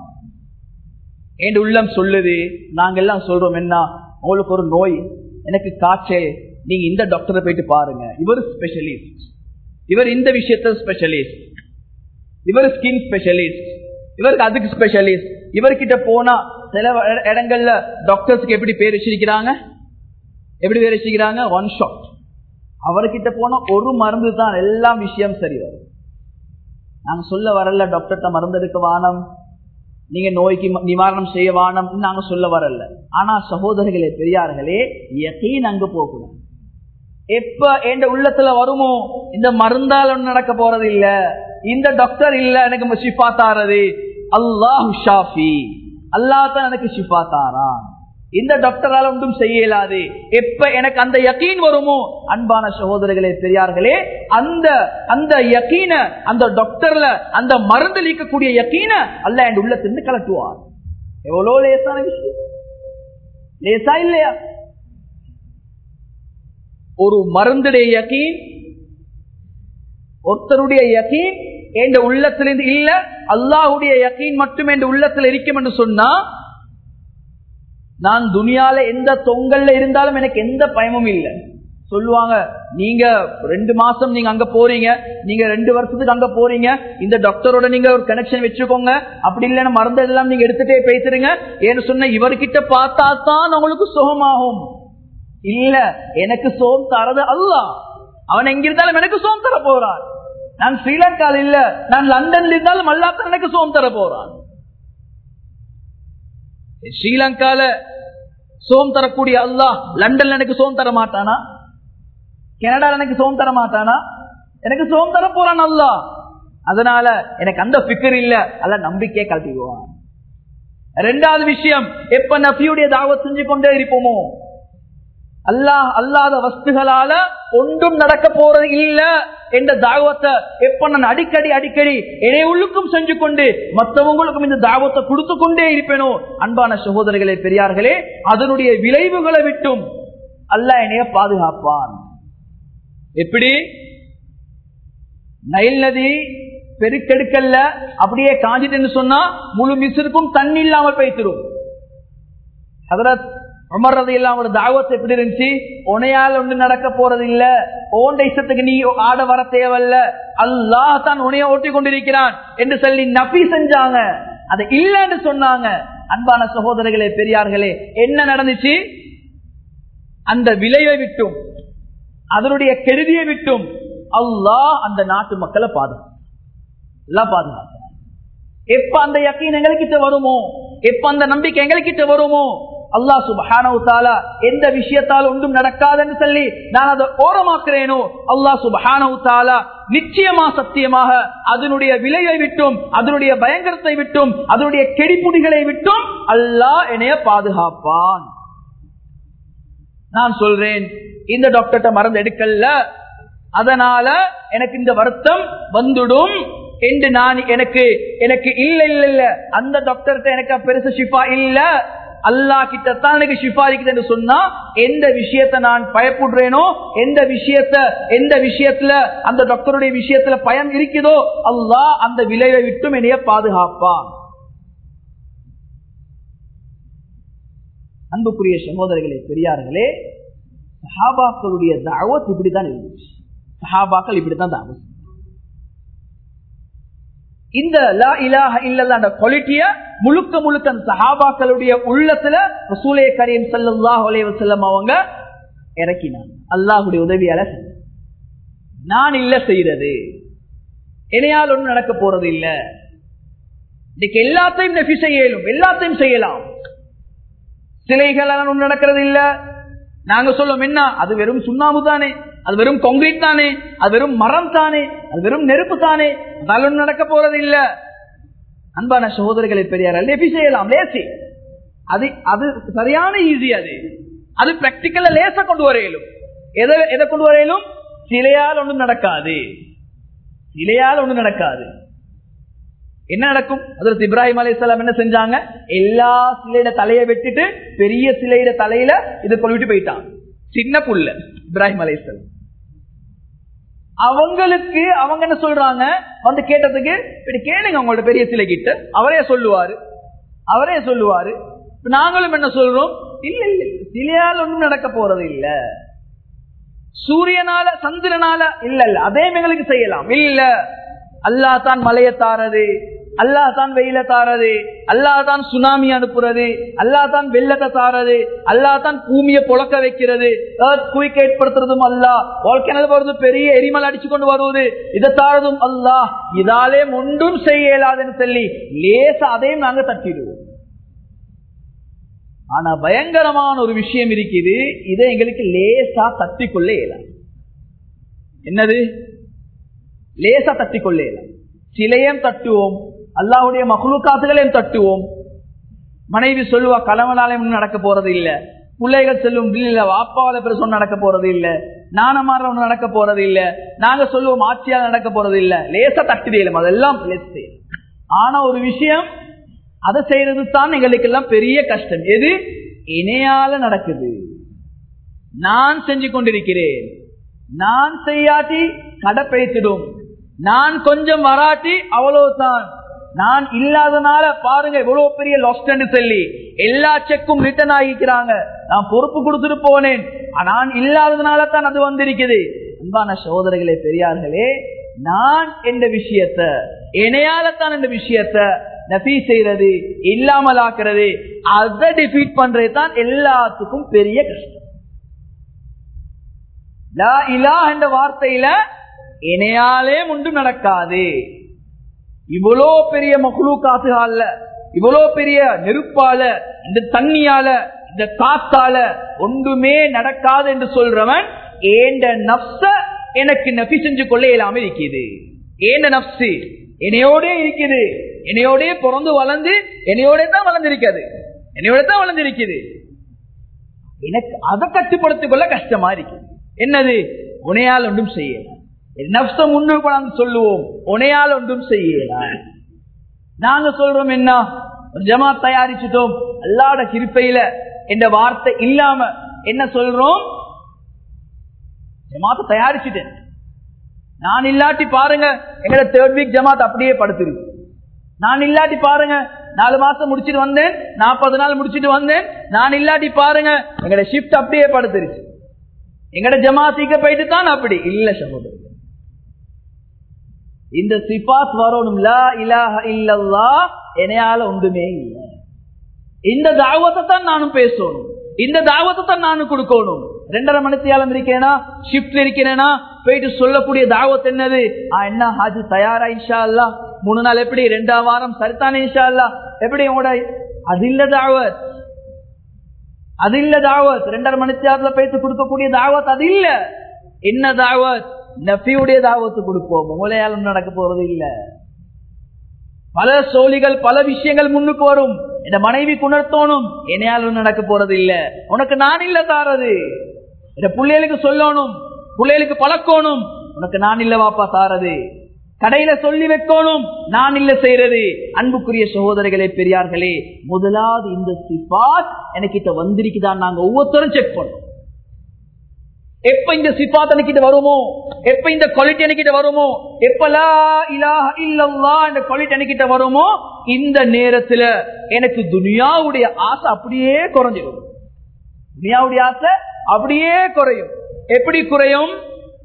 என் உள்ளம் சொல்லுது நாங்க எல்லாம் சொல்றோம் என்ன உங்களுக்கு ஒரு நோய் எனக்கு காய்ச்சல் நீங்க இந்த டாக்டரை போயிட்டு பாருங்க இவர் ஸ்பெஷலிஸ்ட் இவர் இந்த விஷயத்த ஸ்பெஷலிஸ்ட் இவர் ஸ்கின் ஸ்பெஷலிஸ்ட் இவருக்கு அதுக்கு ஸ்பெஷலிஸ்ட் இவர்கிட்ட போனா சில இடங்கள்ல டாக்டர்ஸ்க்கு எப்படி பேர் வச்சிருக்கிறாங்க எப்படி பேர் வச்சுக்கிறாங்க ஒன் ஷாட் அவர்கிட்ட போனா ஒரு மருந்து தான் எல்லாம் விஷயம் சரி வரும் நாங்க சொல்ல வரல டாக்டர்கிட்ட மருந்து எடுக்க வானம் நீங்க நோய்க்கு நிவாரணம் செய்ய வானம் நாங்க சொல்ல வரல ஆனா சகோதரர்களே பெரியார்களே எத்தையும் அங்க போகணும் எப்ப என் உள்ளத்துல வருமோ இந்த மருந்தால் ஒண்ணு நடக்க போறது இல்ல இந்த டாக்டர் இல்ல எனக்கு ஷிஃபா தாரது அல்லாஹ் ஷாஃபி அல்லா தான் எனக்கு ஷிஃபா தாரான் இந்த டாக்டரால் ஒன்றும் செய்ய இயலாது எப்ப எனக்கு அந்த யக்கீன் வருமோ அன்பான சகோதரர்களே பெரியார்களே அந்த அந்த யக்கீன அந்த டாக்டர்ல அந்த மருந்து நீக்கக்கூடிய யக்கீன அல்ல என் உள்ளத்திலிருந்து கலட்டுவார் எவ்வளவு லேசான விஷயம் லேசா இல்லையா ஒரு மருந்துடைய யக்கீன் ஒருத்தருடைய யக்கீன் என் உள்ளத்திலிருந்து இல்ல அல்லாஹுடைய யக்கீன் மட்டும் என் உள்ளத்தில் இருக்கும் என்று சொன்னா நான் துனியால எந்த தொங்கல்ல இருந்தாலும் எனக்கு எந்த பயமும் இல்லை சொல்லுவாங்க நீங்க ரெண்டு மாசம் நீங்க அங்க போறீங்க நீங்க ரெண்டு வருஷத்துக்கு அங்க போறீங்க இந்த டாக்டரோட நீங்க ஒரு கனெக்ஷன் வச்சுக்கோங்க அப்படி இல்லைன்னா மருந்து எல்லாம் நீங்க எடுத்துட்டே பேசுறீங்க ஏன்னு சொன்ன இவர்கிட்ட பார்த்தா தான் உங்களுக்கு சுகமாகும் இல்ல எனக்கு சோம் தரது அல்ல அவன் எங்க இருந்தாலும் எனக்கு சோம் தர போறான் நான் ஸ்ரீலங்கால இல்ல நான் லண்டன்ல இருந்தாலும் அல்லாத்தான் எனக்கு சோம் தர போறான் ஸ்ரீலங்கால சோம் தரக்கூடிய அல்லாஹ் லண்டன்ல எனக்கு சோம் தர மாட்டானா கனடால எனக்கு சோம் தர மாட்டானா எனக்கு சோம் தர போறான் அல்லா அதனால எனக்கு அந்த பிக்கர் இல்ல அல்ல நம்பிக்கையை கல்விடுவான் ரெண்டாவது விஷயம் எப்ப நபியுடைய தாவத் செஞ்சு கொண்டே இருப்போமோ அல்லாஹ் அல்லாத வஸ்துகளால ஒன்றும் நடக்க போறது இல்ல என்ற தாவத்தை எப்ப நான் அடிக்கடி அடிக்கடி என்னை உள்ளுக்கும் செஞ்சு கொண்டு மற்றவங்களுக்கும் இந்த தாவத்தை கொடுத்து கொண்டே இருப்பேனோ அன்பான சகோதரர்களே பெரியார்களே அதனுடைய விளைவுகளை விட்டும் அல்லாஹ் என்னைய பாதுகாப்பான் எப்படி நைல் நதி பெருக்கெடுக்கல்ல அப்படியே காஞ்சிட்டுன்னு சொன்னா முழு மிசிற்கும் தண்ணி இல்லாமல் போய்த்திரும் ஹதரத் உமர் ரதி அவங்களோட தாவத்து எப்படி இருந்துச்சு உனையால் ஒன்று நடக்க போறது இல்ல ஓண்ட இஷ்டத்துக்கு நீ ஆட வர தேவையில்ல அல்லாஹ் தான் உனைய ஓட்டி கொண்டிருக்கிறான் என்று சொல்லி நபி செஞ்சாங்க அது இல்லன்னு சொன்னாங்க அன்பான சகோதரர்களே பெரியார்களே என்ன நடந்துச்சு அந்த விளைவை விட்டும் அதனுடைய கெடுதியை விட்டும் அல்லாஹ் அந்த நாட்டு மக்களை பாதுகாப்பு எல்லாம் பாதுகாப்பு எப்ப அந்த யக்கீன் எங்ககிட்ட வருமோ எப்ப அந்த நம்பிக்கை எங்ககிட்ட வருமோ அல்லா சுபஹானவு தாலா எந்த விஷயத்தால் ஒன்றும் நடக்காதுன்னு சொல்லி நான் அதை ஓரமாக்குறேனோ அல்லா சுபஹானவு தாலா நிச்சயமா சத்தியமாக அதனுடைய விலையை விட்டும் அதனுடைய பயங்கரத்தை விட்டும் அதனுடைய கெடிப்புடிகளை விட்டும் அல்லாஹ் என்னைய பாதுகாப்பான் நான் சொல்றேன் இந்த டாக்டர்கிட்ட மருந்து எடுக்கல அதனால எனக்கு இந்த வருத்தம் வந்துடும் என்று நான் எனக்கு எனக்கு இல்ல இல்ல இல்ல அந்த டாக்டர்கிட்ட எனக்கு பெருசு ஷிஃபா இல்ல அல்லா கிட்டத்தான் எனக்கு ஷிஃபா இருக்குது என்று சொன்னா எந்த விஷயத்த நான் பயப்படுறேனோ எந்த விஷயத்த எந்த விஷயத்துல அந்த டாக்டருடைய விஷயத்துல பயம் இருக்குதோ அல்லாஹ் அந்த விளைவை விட்டும் என்னைய பாதுகாப்பான் அன்புக்குரிய சகோதரர்களே பெரியார்களே சஹாபாக்களுடைய தாவத் இப்படித்தான் இருந்துச்சு சஹாபாக்கள் இப்படித்தான் தாவ இந்த லா இலாஹ இல்லல்லா அந்த குவாலிட்டிய முழுக்க முழுக்க அந்த சஹாபாக்களுடைய உள்ளத்துல ரசூலே கரீம் ஸல்லல்லாஹு அலைஹி வஸல்லம் அவங்க இறக்கினாங்க அல்லாஹ்வுடைய உதவியால செஞ்சாங்க. நான் இல்ல செய்யறது இணையால் ஒன்றும் நடக்க போறது இல்ல இன்னைக்கு எல்லாத்தையும் நெஃபி செய்ய இயலும் எல்லாத்தையும் செய்யலாம் சிலைகள் ஒன்றும் நடக்கிறது இல்ல நாங்க சொல்லுவோம் என்ன அது வெறும் சுண்ணாம்பு தானே அது வெறும் கான்கிரீட் தானே அது வெறும் மரம் தானே அது வெறும் நெருப்பு தானே அதால ஒன்றும் நடக்க போறது இல்ல அன்பான சகோதரர்களை பெரியார் நெஃபி செய்யலாம் லேசி அது அது சரியான ஈஸி அது அது பிராக்டிக்கல்ல லேசா கொண்டு வரையிலும் எதை எதை கொண்டு வரையிலும் சிலையால் ஒன்றும் நடக்காது சிலையால் ஒன்றும் நடக்காது என்ன நடக்கும் அதற்கு இப்ராஹிம் அலையாம் என்ன செஞ்சாங்க எல்லா சிலையிட தலையை வெட்டிட்டு பெரிய சிலையிட தலையில இதை கொள்விட்டு போயிட்டான் சின்ன புள்ள இப்ராஹிம் அலையாம் அவங்களுக்கு அவங்க என்ன சொல்றாங்க வந்து கேட்டதுக்கு இப்படி கேளுங்க அவங்களோட பெரிய சிலை கிட்ட அவரே சொல்லுவாரு அவரே சொல்லுவாரு இப்ப நாங்களும் என்ன சொல்றோம் இல்ல இல்ல இல்ல, சிலையால் ஒன்றும் நடக்க போறது இல்ல சூரியனால சந்திரனால இல்ல இல்ல அதே எங்களுக்கு செய்யலாம் இல்ல அல்லா தான் மலையை தாரது அல்லா தான் வெயில தாரது அல்லா தான் சுனாமி அனுப்புறது அல்லா தான் வெள்ளத்தை தாரது அல்லா தான் பூமியை புழக்க வைக்கிறது குயிக் ஏற்படுத்துறதும் அல்லா வாழ்க்கையில வருது பெரிய எரிமல் அடிச்சு கொண்டு வருவது இதை தாரதும் அல்லா இதாலே ஒன்றும் செய்ய இயலாதுன்னு சொல்லி லேசா அதையும் நாங்க தட்டிடுவோம் ஆனா பயங்கரமான ஒரு விஷயம் இருக்குது இதை எங்களுக்கு லேசா தட்டி கொள்ள இயலாது என்னது லேசா தட்டி கொள்ள இயலாது சிலையும் தட்டுவோம் அல்லாஹ்வுடைய மகளுக்காத்துகளையும் தட்டுவோம் மனைவி சொல்லுவா கணவனாலையும் நடக்க போறது இல்ல பிள்ளைகள் செல்லும் இல்ல வாப்பாவால பெருசு நடக்க போறது இல்ல நானமார ஒண்ணு நடக்க போறது இல்ல நாங்க சொல்லுவோம் ஆட்சியால் நடக்க போறது இல்ல லேசா தட்டிடலும் அதெல்லாம் லேசு. ஆனா ஒரு விஷயம் அதை செய்யறது தான் எங்களுக்கு எல்லாம் பெரிய கஷ்டம் எது இணையால நடக்குது நான் செஞ்சு கொண்டிருக்கிறேன் நான் செய்யாட்டி கடை பெய்த்திடும் நான் கொஞ்சம் வராட்டி அவ்வளவுதான் நான் இல்லாதனால பாருங்க எவ்வளவு பெரிய லாஸ்ட் சொல்லி எல்லா செக்கும் ரிட்டர்ன் ஆகிக்கிறாங்க நான் பொறுப்பு கொடுத்துட்டு போனேன் நான் இல்லாததுனால தான் அது வந்திருக்குது அன்பான சகோதரர்களே பெரியார்களே நான் எந்த விஷயத்த இணையாலத்தான் இந்த விஷயத்த நபி செய்யறது இல்லாமல் ஆக்குறது அதை டிஃபீட் பண்றது தான் எல்லாத்துக்கும் பெரிய கஷ்டம் லா இலா என்ற வார்த்தையில இணையாலே ஒன்றும் நடக்காது இவ்வளோ பெரிய மகுழுக்காத்துகால இவ்வளோ பெரிய நெருப்பால இந்த தண்ணியால இந்த காத்தால ஒன்றுமே நடக்காது என்று சொல்றவன் ஏண்ட நப்ச எனக்கு நபி செஞ்சு கொள்ள இயலாம இருக்குது ஏண்ட நப்சு என்னையோட இருக்குது என்னையோட பிறந்து வளர்ந்து என்னையோட தான் வளர்ந்திருக்காது என்னையோட தான் வளர்ந்திருக்குது எனக்கு அதை கட்டுப்படுத்திக் கொள்ள கஷ்டமா இருக்கு என்னது உனையால் ஒன்றும் செய்யலாம் நப்ச முன்னுக்கு நாங்க சொல்லுவோம் உனையால் ஒன்றும் செய்யலாம் நாங்க சொல்றோம் என்ன ஒரு ஜமாத் தயாரிச்சுட்டோம் அல்லாட கிருப்பையில என்ற வார்த்தை இல்லாம என்ன சொல்றோம் ஜமாத்த தயாரிச்சுட்டேன் நான் இல்லாட்டி பாருங்க எங்கட தேர்ட் வீக் ஜமாத் அப்படியே படுத்துருக்கு நான் இல்லாட்டி பாருங்க நாலு மாசம் முடிச்சிட்டு வந்தேன் நாற்பது நாள் முடிச்சிட்டு வந்தேன் நான் இல்லாட்டி பாருங்க எங்கட ஷிப்ட் அப்படியே படுத்துருச்சு எங்கட ஜமாத்திக்க போயிட்டு தான் அப்படி இல்ல சகோதரர் இந்த சிபாத் வரணும் லா இலாஹ இல்லல்லா என்னையால ஒன்றுமே இல்லை இந்த தாவத்தை தான் நானும் பேசணும் இந்த தாவத்தை தான் நானும் கொடுக்கணும் ரெண்டரை மணித்தியாலம் இருக்கேனா ஷிப்ட்ல இருக்கிறேனா போயிட்டு சொல்லக்கூடிய தாவத் என்னது ஆ, என்ன ஹாஜி தயாரா இன்ஷா அல்லா மூணு நாள் எப்படி ரெண்டாம் வாரம் சரித்தானே இன்ஷா அல்லா எப்படி உங்களோட அது இல்ல தாவத் அது இல்ல தாவத் ரெண்டரை மணித்தியாலத்துல போயிட்டு கொடுக்கக்கூடிய தாவத் அது இல்ல என்ன தாவத் நபியுடைய தாவத்து கொடுப்போம் மூலையாலும் நடக்க போறது இல்ல பல சோழிகள் பல விஷயங்கள் முன்னுக்கு வரும் இந்த மனைவி குணர்த்தோணும் என்னையாலும் நடக்க போறது இல்ல உனக்கு நான் இல்ல தாரது இந்த பிள்ளைகளுக்கு சொல்லணும் பிள்ளைகளுக்கு பழக்கணும் உனக்கு நான் இல்ல வாப்பா தாரது கடையில சொல்லி வைக்கணும் நான் இல்ல செய்யறது அன்புக்குரிய சகோதரர்களே பெரியார்களே முதலாவது இந்த சிபாத் எனக்கு வந்திருக்குதான் நாங்க ஒவ்வொருத்தரும் செக் பண்ணோம் எப்ப இந்த சிபாத் எனக்கிட்ட வருமோ எப்ப இந்த குவாலிட்டி எனக்கிட்ட வருமோ எப்பலா இலாஹ இல்லல்லா இந்த குவாலிட்டி எனக்கிட்ட வருமோ இந்த நேரத்துல எனக்கு துனியாவுடைய ஆசை அப்படியே குறைஞ்சிடும் துனியாவுடைய ஆசை அப்படியே குறையும் எப்படி குறையும்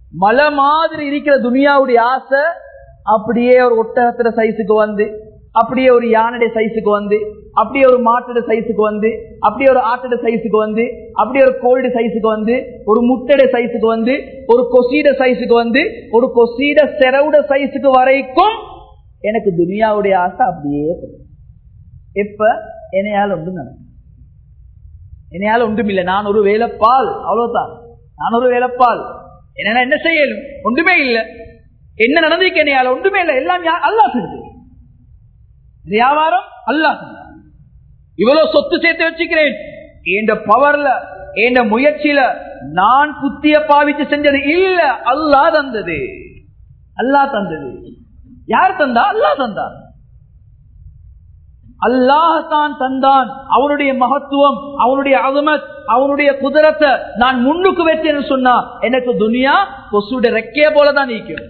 மலை மாதிரி இருக்கிற துனியாவுடைய ஆசை அப்படியே ஒரு ஒட்டகத்துல சைஸுக்கு வந்து அப்படியே ஒரு யானைடைய சைஸுக்கு வந்து அப்படியே ஒரு மாட்டோட சைஸுக்கு வந்து அப்படியே ஒரு ஆட்டோட சைஸுக்கு வந்து அப்படியே ஒரு கோல்டு சைஸுக்கு வந்து ஒரு முட்டோட சைஸுக்கு வந்து ஒரு கொசீட சைஸுக்கு வந்து ஒரு கொசீட செரவுட சைஸுக்கு வரைக்கும் எனக்கு துனியாவுடைய ஆசை அப்படியே போகும். எப்ப என்னையால் ஒன்றும் நடக்கும் என்னையால ஒன்றும் இல்லை நான் ஒரு வேலைப்பால் அவ்வளவுதான் நான் ஒரு வேலைப்பால் என்ன என்ன செய்யலும் ஒன்றுமே இல்லை என்ன நடந்திருக்கு என்னையால ஒன்றுமே இல்லை எல்லாம் யா- அல்லாஹ் செஞ்சது வியாபாரம் அல்லாஹ் செஞ்சான். இவ்வளவு சொத்து சேர்த்து வச்சுக்கிறேன் என்ற பவர்ல என்ற முயற்சியில நான் புத்திய பாவிச்சு செஞ்சது இல்ல அல்லாஹ் தந்தது அல்லாஹ் தந்தது யார் தந்தா அல்லாஹ் தந்தார் அல்லாஹ் தான் தந்தான் அவனுடைய மகத்துவம் அவனுடைய அகமத் அவனுடைய குதிரத்தை நான் முன்னுக்கு வச்சேன்னு சொன்னா எனக்கு துனியா கொசுடைய ரெக்கைய போலதான் நீக்கும்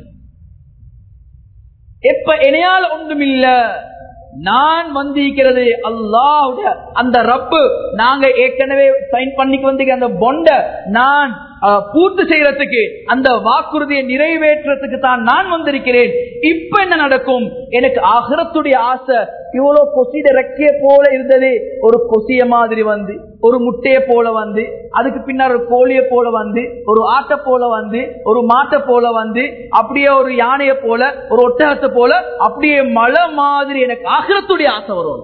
எப்ப இணையால் ஒன்றுமில்ல நான் வந்திருக்கிறது அல்லாஹ்வுடைய அந்த ரப்பு நாங்க ஏற்கனவே சைன் பண்ணிக்கு வந்து அந்த பொண்ட நான் அஹ், பூர்த்தி செய்யறதுக்கு அந்த வாக்குறுதியை நிறைவேற்றுறதுக்கு தான் நான் வந்திருக்கிறேன் இப்ப என்ன நடக்கும் எனக்கு ஆகிரத்துடைய ஆசை இவ்வளவு கொசிட ரெக்கைய போல இருந்தது ஒரு கொசிய மாதிரி வந்து ஒரு முட்டைய போல வந்து அதுக்கு பின்னால் ஒரு கோழிய போல வந்து ஒரு ஆட்டை போல வந்து ஒரு மாட்டை போல வந்து அப்படியே ஒரு யானைய போல ஒரு ஒட்டகத்தை போல அப்படியே மழை மாதிரி எனக்கு ஆகிரத்துடைய ஆசை வரும்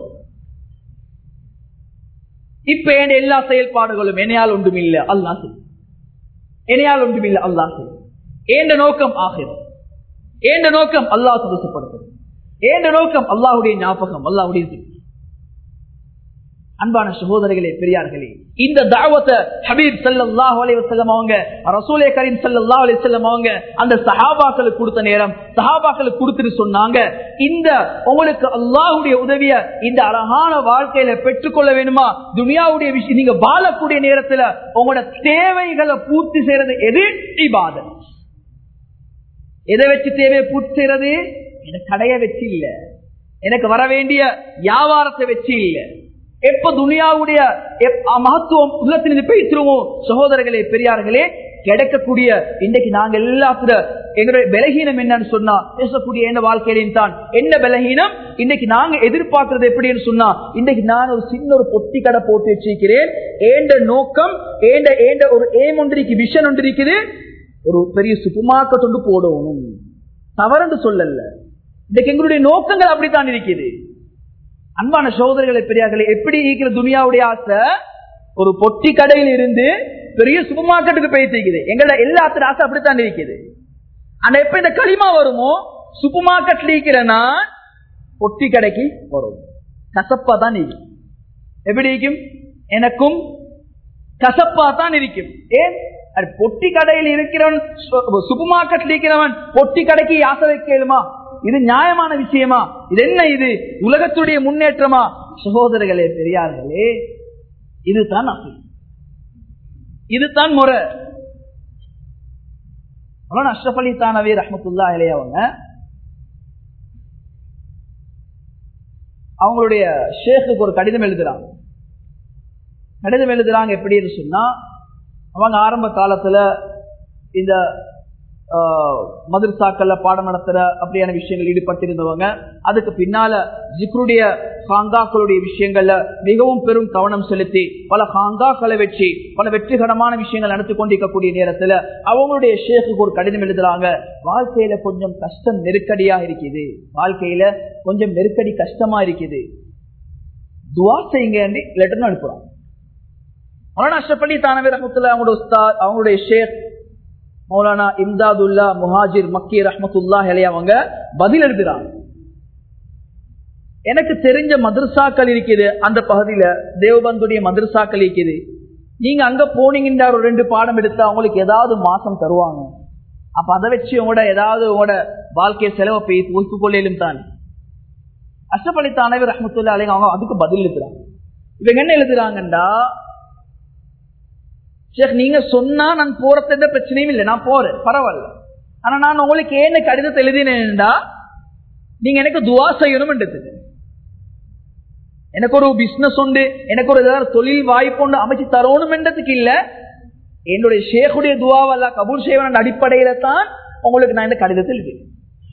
இப்ப என் எல்லா செயல்பாடுகளும் என்னையால் ஒன்றும் இல்லை அல்லாஹ் செய்யும். என்னையால் ஒன்றும் இல்லை அல்லாஹ் செய்யும். ஏண்ட நோக்கம் ஆகிறது ஏண்ட நோக்கம் அல்லாஹ் சந்தோஷப்படுத்துறது ஏண்ட நோக்கம் அல்லாஹுடைய ஞாபகம் அல்லாஹுடைய zikr. அன்பான சகோதரர்களே பெரியார்களே இந்த தாவத்தை ஹபீப் ஸல்லல்லாஹு அலைஹி வஸல்லம் அவங்க ரசூலே கரீம் ஸல்லல்லாஹு அலைஹி வஸல்லம் அவங்க அந்த சஹாபாக்களுக்கு கொடுத்த நேரம் சஹாபாக்களுக்கு கொடுத்துட்டு சொன்னாங்க இந்த உங்களுக்கு அல்லாஹ்வுடைய உதவிய இந்த அழகான வாழ்க்கையில பெற்றுக்கொள்ள வேணுமா துனியாவுடைய விஷயம் நீங்க வாழக்கூடிய நேரத்துல உங்களோட தேவைகளை பூர்த்தி செய்யறது எது இபாதத் எதை வச்சு தேவையை பூர்த்தி செய்யறது எனக்கு கடைய வச்சு இல்ல எனக்கு வர வேண்டிய வியாபாரத்தை வச்சு இல்ல எப்ப துனியாவுடைய எப்- அ- மகத்துவம் உள்ளத்திலிருந்து பேசுறோமோ சகோதரர்களே பெரியார்களே கிடைக்கக்கூடிய இன்னைக்கு நாங்க எல்லாத்துல எங்களுடைய பலகீனம் என்னன்னு சொன்னா பேசக்கூடிய என்ன வாழ்க்கையிலையும் தான் என்ன பலகீனம் இன்னைக்கு நாங்க எதிர்பார்க்கறது எப்படின்னு சொன்னா இன்னைக்கு நான் ஒரு சின்ன ஒரு பொட்டி கடை போட்டு வச்சிருக்கிறேன் ஏண்ட நோக்கம் ஏண்ட ஏண்ட ஒரு ஏம் ஒன்று இருக்கு விஷன் ஒன்று இருக்குது ஒரு பெரிய சூப்பர் மார்க்கெட் ஒன்று போடணும் தவறுன்னு சொல்லல இன்னைக்கு எங்களுடைய நோக்கங்கள் அப்படித்தான் இருக்குது அன்பான சகோதரர்களை பெரியார்களே எப்படி இருக்கிற துனியாவுடைய ஆசை ஒரு பொட்டி கடையில் இருந்து பெரிய சூப்பர் மார்க்கெட்டுக்கு போயிட்டு எங்களோட எல்லாத்திர ஆசை அப்படித்தான் இருக்குது ஆனா எப்ப இந்த களிமா வருமோ சூப்பர் மார்க்கெட்ல இருக்கிறனா பொட்டி கடைக்கு வரும் கசப்பா தான் இருக்கும் எப்படி இருக்கும் எனக்கும் கசப்பா தான் இருக்கும் ஏன் அது பொட்டி கடையில் இருக்கிறவன் சூப்பர் மார்க்கெட்ல இருக்கிறவன் பொட்டி கடைக்கு ஆசை வைக்கலுமா இது நியாயமான விஷயமா இது என்ன இது உலகத்துடைய முன்னேற்றமா சகோதரர்களே பெரியார்களே இதுதான் அசல் இதுதான் முறை மௌலானா அஷ்ரஃப் அலி தானவி ரஹமத்துல்லா அவங்க அவங்களுடைய ஷேக்குக்கு ஒரு கடிதம் எழுதுறாங்க கடிதம் எழுதுறாங்க எப்படின்னு சொன்னா அவங்க ஆரம்ப காலத்துல இந்த ஆஹ், மதரசாக்கள்ல பாடம் நடத்துற அப்படியான விஷயங்கள் ஈடுபட்டிருந்தவங்க அதுக்கு பின்னால ஜிக்ருடைய காங்காக்களுடைய விஷயங்கள்ல மிகவும் பெரும் கவனம் செலுத்தி பல காங்காக்களை வச்சு பல வெற்றிகரமான விஷயங்கள் நடத்தி கொண்டிருக்கக்கூடிய நேரத்துல அவங்களுடைய ஷேக்குக்கு ஒரு கடிதம் எழுதுறாங்க வாழ்க்கையில கொஞ்சம் கஷ்டம் நெருக்கடியா இருக்குது வாழ்க்கையில கொஞ்சம் நெருக்கடி கஷ்டமா இருக்குது துவா செய்யுங்க லெட்டர் அனுப்புறாங்க மௌலானா அஷ்ரப் அலி தானவி ரஹமத்துல்லா அவங்களோட உஸ்தாத் அவங்களுடைய ஷேக் மௌலானா இம்தாதுல்லா முஹாஜிர் மக்கி ரஹமத்துல்லா அவங்க பதில் எழுதுறாங்க எனக்கு தெரிஞ்ச மதரசாக்கள் இருக்குது அந்த பகுதியில தேவபந்துடைய மதரசாக்கள் இருக்குது நீங்க அங்க போனீங்கன்னா ஒரு ரெண்டு பாடம் எடுத்து அவங்களுக்கு ஏதாவது மாசம் தருவாங்க அப்ப அதை வச்சு உங்களோட ஏதாவது உங்களோட வாழ்க்கை செலவை போய் ஒய்ப்பு கொள்ளையிலும் தான் அஷ்ரப் அலி தானவி ரஹமத்துல்லா அலைங்க அவங்க அதுக்கு பதில் எழுதுறாங்க இவங்க என்ன எழுதுறாங்கண்டா ஷேக் நீங்க சொன்னா நான் போறது எந்த பிரச்சனையும் இல்லை நான் போறேன் பரவாயில்ல ஆனா நான் உங்களுக்கு ஏன்னு கடிதத்தை எழுதினேன்டா நீங்க எனக்கு துவா செய்யணும் எனக்கு ஒரு பிசினஸ் உண்டு எனக்கு ஒரு ஏதாவது தொழில் வாய்ப்பு ஒன்று அமைச்சு தரணும் என்றதுக்கு இல்ல என்னுடைய ஷேக்குடைய துவாவல்ல கபூல் செய்வன் அடிப்படையில தான் உங்களுக்கு நான் இந்த கடிதத்தில் எழுதினேன்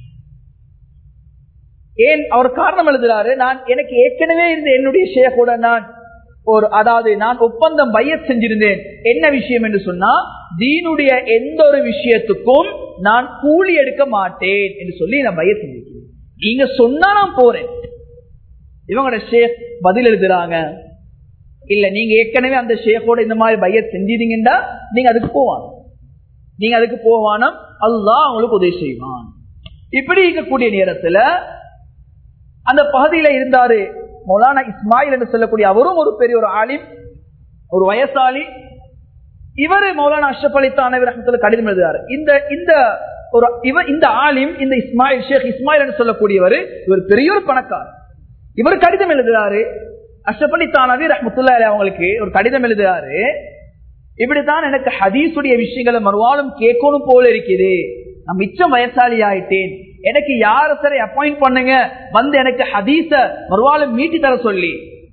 ஏன் அவர் காரணம் எழுதுறாரு நான் எனக்கு ஏற்கனவே இருந்த என்னுடைய ஷேக்கோட நான் ஒரு அதாவது நான் ஒப்பந்தம் பையத் செஞ்சிருந்தேன் என்ன விஷயம் என்று சொன்னா தீனுடைய எந்த ஒரு விஷயத்துக்கும் நான் கூலி எடுக்க மாட்டேன் என்று சொல்லி நான் பையத் செஞ்சிருக்கிறேன் நீங்க சொன்னா நான் போறேன் இவங்களோட ஷேக் பதில் எழுதுறாங்க இல்ல நீங்க ஏற்கனவே அந்த ஷேக்கோட இந்த மாதிரி பையத் செஞ்சிருந்தீங்கன்னா நீங்க அதுக்கு போவாங்க நீங்க அதுக்கு போவானம் அல்லாஹ் உங்களுக்கு உதவி செய்வான் இப்படி இருக்கக்கூடிய நேரத்துல அந்த பகுதியில இருந்தாரு மௌலானா இஸ்மாயில் என்று சொல்லக்கூடிய அவரும் ஒரு பெரிய ஒரு ஆலிம் ஒரு வயசாளி இவரு மௌலானா அஷ்ரப் அலி தானவி ரஹமத்துல கடிதம் எழுதுறாரு இந்த இந்த ஒரு இவர் இந்த ஆலிம் இந்த இஸ்மாயில் ஷேக் இஸ்மாயில் என்று சொல்லக்கூடியவர் இவர் பெரிய ஒரு பணக்கார் இவர் கடிதம் எழுதுறாரு அஷ்ரப் அலி தானவி ரஹமத்துல்லா அவங்களுக்கு ஒரு கடிதம் எழுதுறாரு இப்படித்தான் எனக்கு ஹதீஸுடைய விஷயங்களை மறுவாலும் கேட்கணும் போல இருக்குது நான் மிச்சம் வயசாளி ஆயிட்டேன் எனக்கு யார சரி அப்பாயிண்ட் பண்ணுங்க வந்து எனக்கு ஹதீஸ மறுவாலும் மீட்டி தர சொல்லி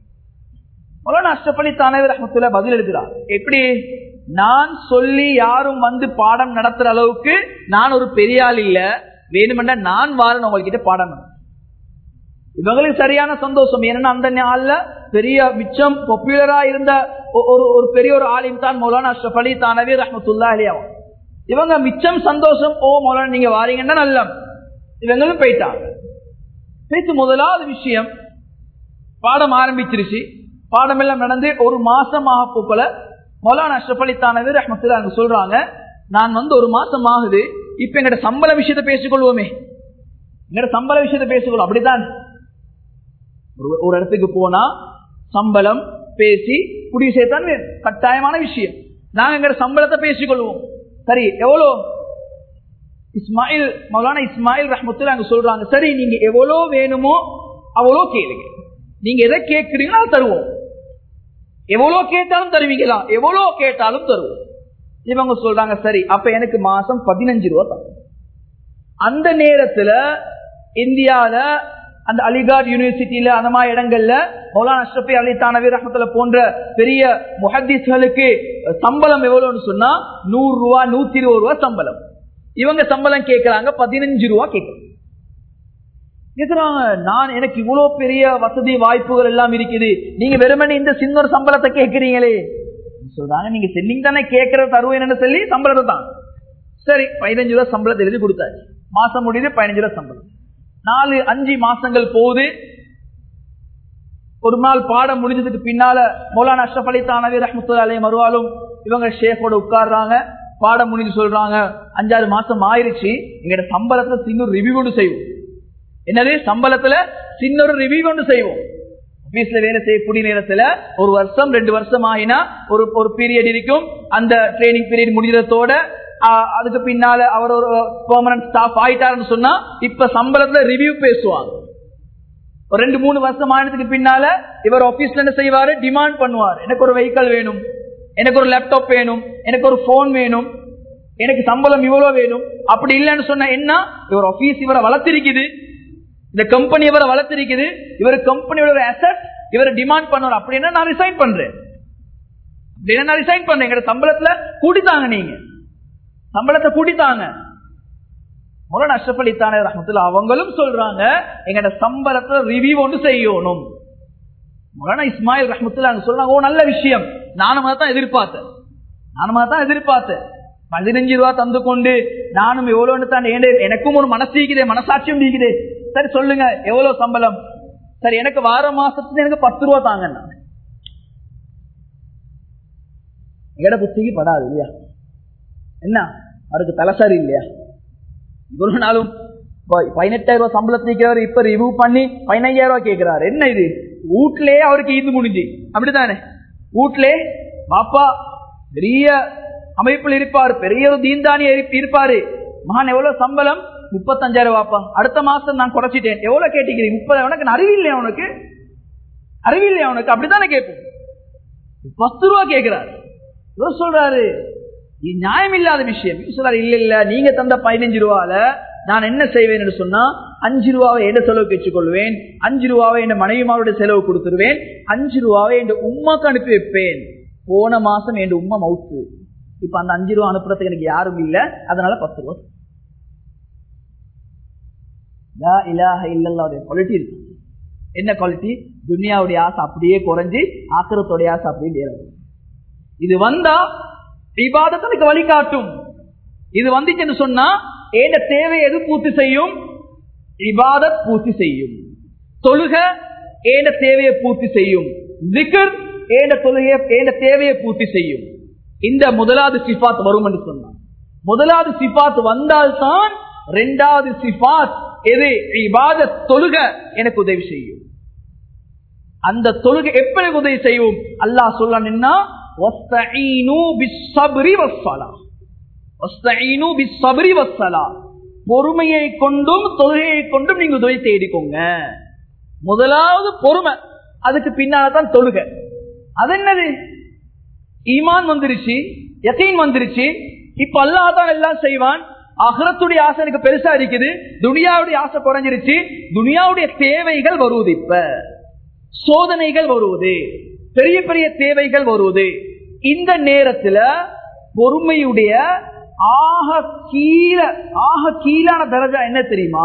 மௌலானா அஷ்ரப் அலி தானவி ரஹமத்துல்லா பதில் எழுதுறார் எப்படி நான் சொல்லி யாரும் வந்து பாடம் நடத்துற அளவுக்கு நான் ஒரு பெரிய ஆள் இல்ல வேணுமெண்டா நான் வாரன் உங்ககிட்ட பாடம் நடத்துறேன். இவங்களுக்கு சரியான சந்தோஷம் ஏன்னா அந்த நாள்ல பெரிய மிச்சம் பாப்புலரா இருந்த ஒ- ஒரு ஒரு பெரிய ஒரு ஆலிம் தான் மௌலானா அஷ்ரப் அலி தானவி ரஹமத்துல்லா அலியாவும் இவங்க மிச்சம் சந்தோஷம் ஓ மௌலானா நீங்க வாரீங்கன்னா நல்ல இவங்களும் போயிட்டாங்க பேச்சு முதலாவது விஷயம் பாடம் ஆரம்பிச்சிருச்சு பாடம் எல்லாம் நடந்து ஒரு மாசம் ஆக போக்கல மௌலானா அஷ்ரப் அலி தானவி ரஹமத்துல்லா அங்க சொல்றாங்க நான் வந்து ஒரு மாசம் ஆகுது இப்ப எங்கட சம்பள விஷயத்தை பேசிக்கொள்வோமே எங்கட சம்பள விஷயத்தை பேசிக்கொள்வோம் அப்படித்தான் ஒரு ஒரு இடத்துக்கு போனா சம்பளம் பேசி முடிவு செய்யத்தான் வேணும். கட்டாயமான விஷயம் நாங்க எங்க சம்பளத்தை பேசிக்கொள்வோம் சரி எவ்வளோ இஸ்மாயில் மௌலானா இஸ்மாயில் ரஹமத்துல அங்க சொல்றாங்க சரி நீங்க எவ்வளோ வேணுமோ அவ்வளோ கேளுங்க நீங்க எதை கேட்கிறீங்களோ அதை தருவோம் எவ்வளோ கேட்டாலும் தருவீங்களா எவ்வளோ கேட்டாலும் தருவோம் இவங்க சொல்றாங்க சரி அப்ப எனக்கு மாசம் பதினஞ்சு ரூபா தரும் அந்த நேரத்துல இந்தியால அந்த அலிகார் யூனிவர்சிட்டியில அந்த மாதிரி இடங்கள்ல மௌலானா அஷ்ரஃபி அலி தானவி ரஹமத்துல போன்ற பெரிய முஹத்திஸ்களுக்கு சம்பளம் எவ்வளவுன்னு சொன்னா நூறு ரூபா நூத்தி இருபது ரூபா சம்பளம் இவங்க சம்பளம் கேட்கறாங்க பதினஞ்சு ரூபா கேட்கறாங்க கேக்குறாங்க நான் எனக்கு இவ்வளவு பெரிய வசதி வாய்ப்புகள் எல்லாம் இருக்குது நீங்க வெறுமனே இந்த சின்ன ஒரு சம்பளத்தை கேட்கறீங்களே சொல்றாங்க நீங்க செல்லிங் தானே கேட்கற தருவேன்னு சொல்லி சம்பளத்தை தான் சரி பதினஞ்சு ரூபா சம்பளத்தை எழுதி கொடுத்தாச்சு மாசம் முடியுது பதினஞ்சு ரூபா சம்பளம் நாலு அஞ்சு மாசங்கள் போகுது ஒரு நாள் பாடம் முடிஞ்சதுக்கு பின்னால மௌலானா அஷ்ரப் அலி தானவி ரஹமத்துல்லா அலைஹி மறுவாலும் இவங்க ஷேஃபோட உட்கார்றாங்க பாடம் முடிஞ்சு சொல்றாங்க அஞ்சாறு மாசம் ஆயிருச்சு எங்கட சம்பளத்துல சின்ன ரிவ்யூ ஒன்று செய்வோம் என்னது சம்பளத்துல சின்ன ஒரு ரிவ்யூ ஒன்று செய்வோம் ஆபீஸ்ல வேலை செய்யக்கூடிய நேரத்துல ஒரு வருஷம் ரெண்டு வருஷம் ஆகினா ஒரு ஒரு பீரியட் இருக்கும் அந்த ட்ரைனிங் பீரியட் முடிஞ்சதோட ஆஹ், அதுக்கு பின்னால அவர் ஒரு பெர்மனன்ட் ஸ்டாஃப் ஆயிட்டாருன்னு சொன்னா இப்ப சம்பளத்துல ரிவ்யூ பேசுவாங்க ஒரு ரெண்டு மூணு வருஷம் ஆனதுக்கு பின்னால இவர் ஆபீஸ்ல என்ன செய்வாரு டிமாண்ட் பண்ணுவார் எனக்கு ஒரு வெஹிக்கல் வேணும் எனக்கு ஒரு லேப்டாப் வேணும் எனக்கு ஒரு போன் வேணும் எனக்கு சம்பளம் இவ்வளவு வேணும் அப்படி இல்லைன்னு சொன்ன என்ன இவர் ஆபீஸ் இவரை வளர்த்திருக்குது இந்த கம்பெனி இவரை வளர்த்திருக்குது இவர் கம்பெனியோட ஒரு அசட் இவரை டிமாண்ட் பண்ணுவார் அப்படின்னா நான் ரிசைன் பண்றேன் அப்படின்னா நான் ரிசைன் பண்றேன் எங்க சம்பளத்துல கூட்டித்தாங்க நீங்க சம்பளத்தை கூட்டித்தாங்க மௌலானா அஷ்ரப் அலி தானே ரஹமத்துல்லா அவங்களும் சொல்றாங்க எங்கட சம்பளத்துல ரிவ்யூ ஒன்று செய்யணும் மௌலானா இஸ்மாயில் ரஹமத்துல்லா அங்க சொல்றாங்க ஓ நல்ல விஷயம் நானும் தான் எதிர்பார்த்தேன் நானும் தான் எதிர்பார்த்தேன் பதினஞ்சு ரூபா தந்து கொண்டு நானும் எவ்வளவுன்னு தான் ஏண்டே- எனக்கும் ஒரு மனசு இருக்குதே மனசாட்சியும் இருக்குதே சரி சொல்லுங்க எவ்வளவு சம்பளம் சரி எனக்கு வார மாசத்துக்கு எனக்கு பத்து ரூபா தாங்க எங்கட புத்திக்கு படாது இல்லையா என்ன அவருக்கு தலைசாரி இல்லையா இவ்வளவு நாளும் ப- பதினெட்டாயிரம் ரூபாய் சம்பளத்தை நிக்கிறவர் இப்ப ரிவ்யூ பண்ணி பதினைஞ்சாயிரம் ரூபாய் கேட்கிறாரு என்ன இது வீட்லயே அவருக்கு இது முடிஞ்சு அப்படித்தானே வீட்லே பாப்பா பெரிய அமைப்பில் இருப்பார் பெரிய ஒரு தீன்தானி இருப்பாரு மகான் எவ்வளவு சம்பளம் முப்பத்தஞ்சாயிரம் வாப்பா அடுத்த மாசம் நான் குறைச்சிட்டேன் எவ்வளவு கேட்டிக்கிறீங்க முப்பது உனக்கு அறிவில்லையா உனக்கு அறிவில்லையா உனக்கு அப்படித்தானே கேட்போம் பத்து ரூபா கேட்கிறாரு இவர் சொல்றாரு இது நியாயம் இல்லாத விஷயம் இவர் சொல்றாரு இல்ல இல்ல நீங்க தந்த பதினஞ்சு ரூபால நான் என்ன செய்வேன் என்று சொன்னா அஞ்சு ரூபாவை என்ன செலவுக்கு வச்சுக்கொள்வேன் அஞ்சு ரூபாவை என் மனைவிமாருடைய செலவு கொடுத்துருவேன் அஞ்சு ரூபாவை என் உமாக்கு அனுப்பி வைப்பேன் போன மாசம் என் உம்மா மவுத்து இப்ப அந்த அஞ்சு ரூபா அனுப்புறதுக்கு எனக்கு யாரும் இல்ல அதனால பத்து ரூபா லா இலாஹ இல்லல்லாவுடைய குவாலிட்டி இருக்கு என்ன குவாலிட்டி துனியாவுடைய ஆசை அப்படியே குறைஞ்சு ஆக்கிரத்துடைய ஆசை அப்படியே ஏறும் இது வந்தா இபாதத்தனுக்கு வழிகாட்டும் இது வந்துச்சுன்னு சொன்னா ஏட தேவை எது பூர்த்தி செய்யும் இபாதத் பூர்த்தி செய்யும் தொழுக ஏட தேவையை பூர்த்தி செய்யும் திகர் ஏட தொழுகைய ஏட தேவையை பூர்த்தி செய்யும் இந்த முதலாவது சிபாத் வரும் என்று சொன்னான் முதலாவது சிபாத் வந்தால்தான் இரண்டாவது சிபாத் எது இபாதத் தொழுக எனக்கு உதவி செய்யும் அந்த தொழுகை எப்படி உதவி செய்யும் அல்லாஹ் சொல்ல நின்னா பொறுமையை கொண்டும் தொழுகையை கொண்டும் நீங்க உதவி தேடிக்கோங்க முதலாவது பொறுமை அதுக்கு பின்னால்தான் தொழுகை அது என்னது ஈமான் வந்துருச்சு யத்தீன் வந்துருச்சு இப்ப அல்லாதான் எல்லாம் செய்வான் அகரத்துடைய ஆசை எனக்கு பெருசா இருக்குது துனியாவுடைய ஆசை குறைஞ்சிருச்சு துனியாவுடைய தேவைகள் வருவது இப்ப சோதனைகள் வருவது பெரிய பெரிய தேவைகள் வருவது இந்த நேரத்துல பொறுமையுடைய ஆக கீழ ஆக கீழான தரஜா என்ன தெரியுமா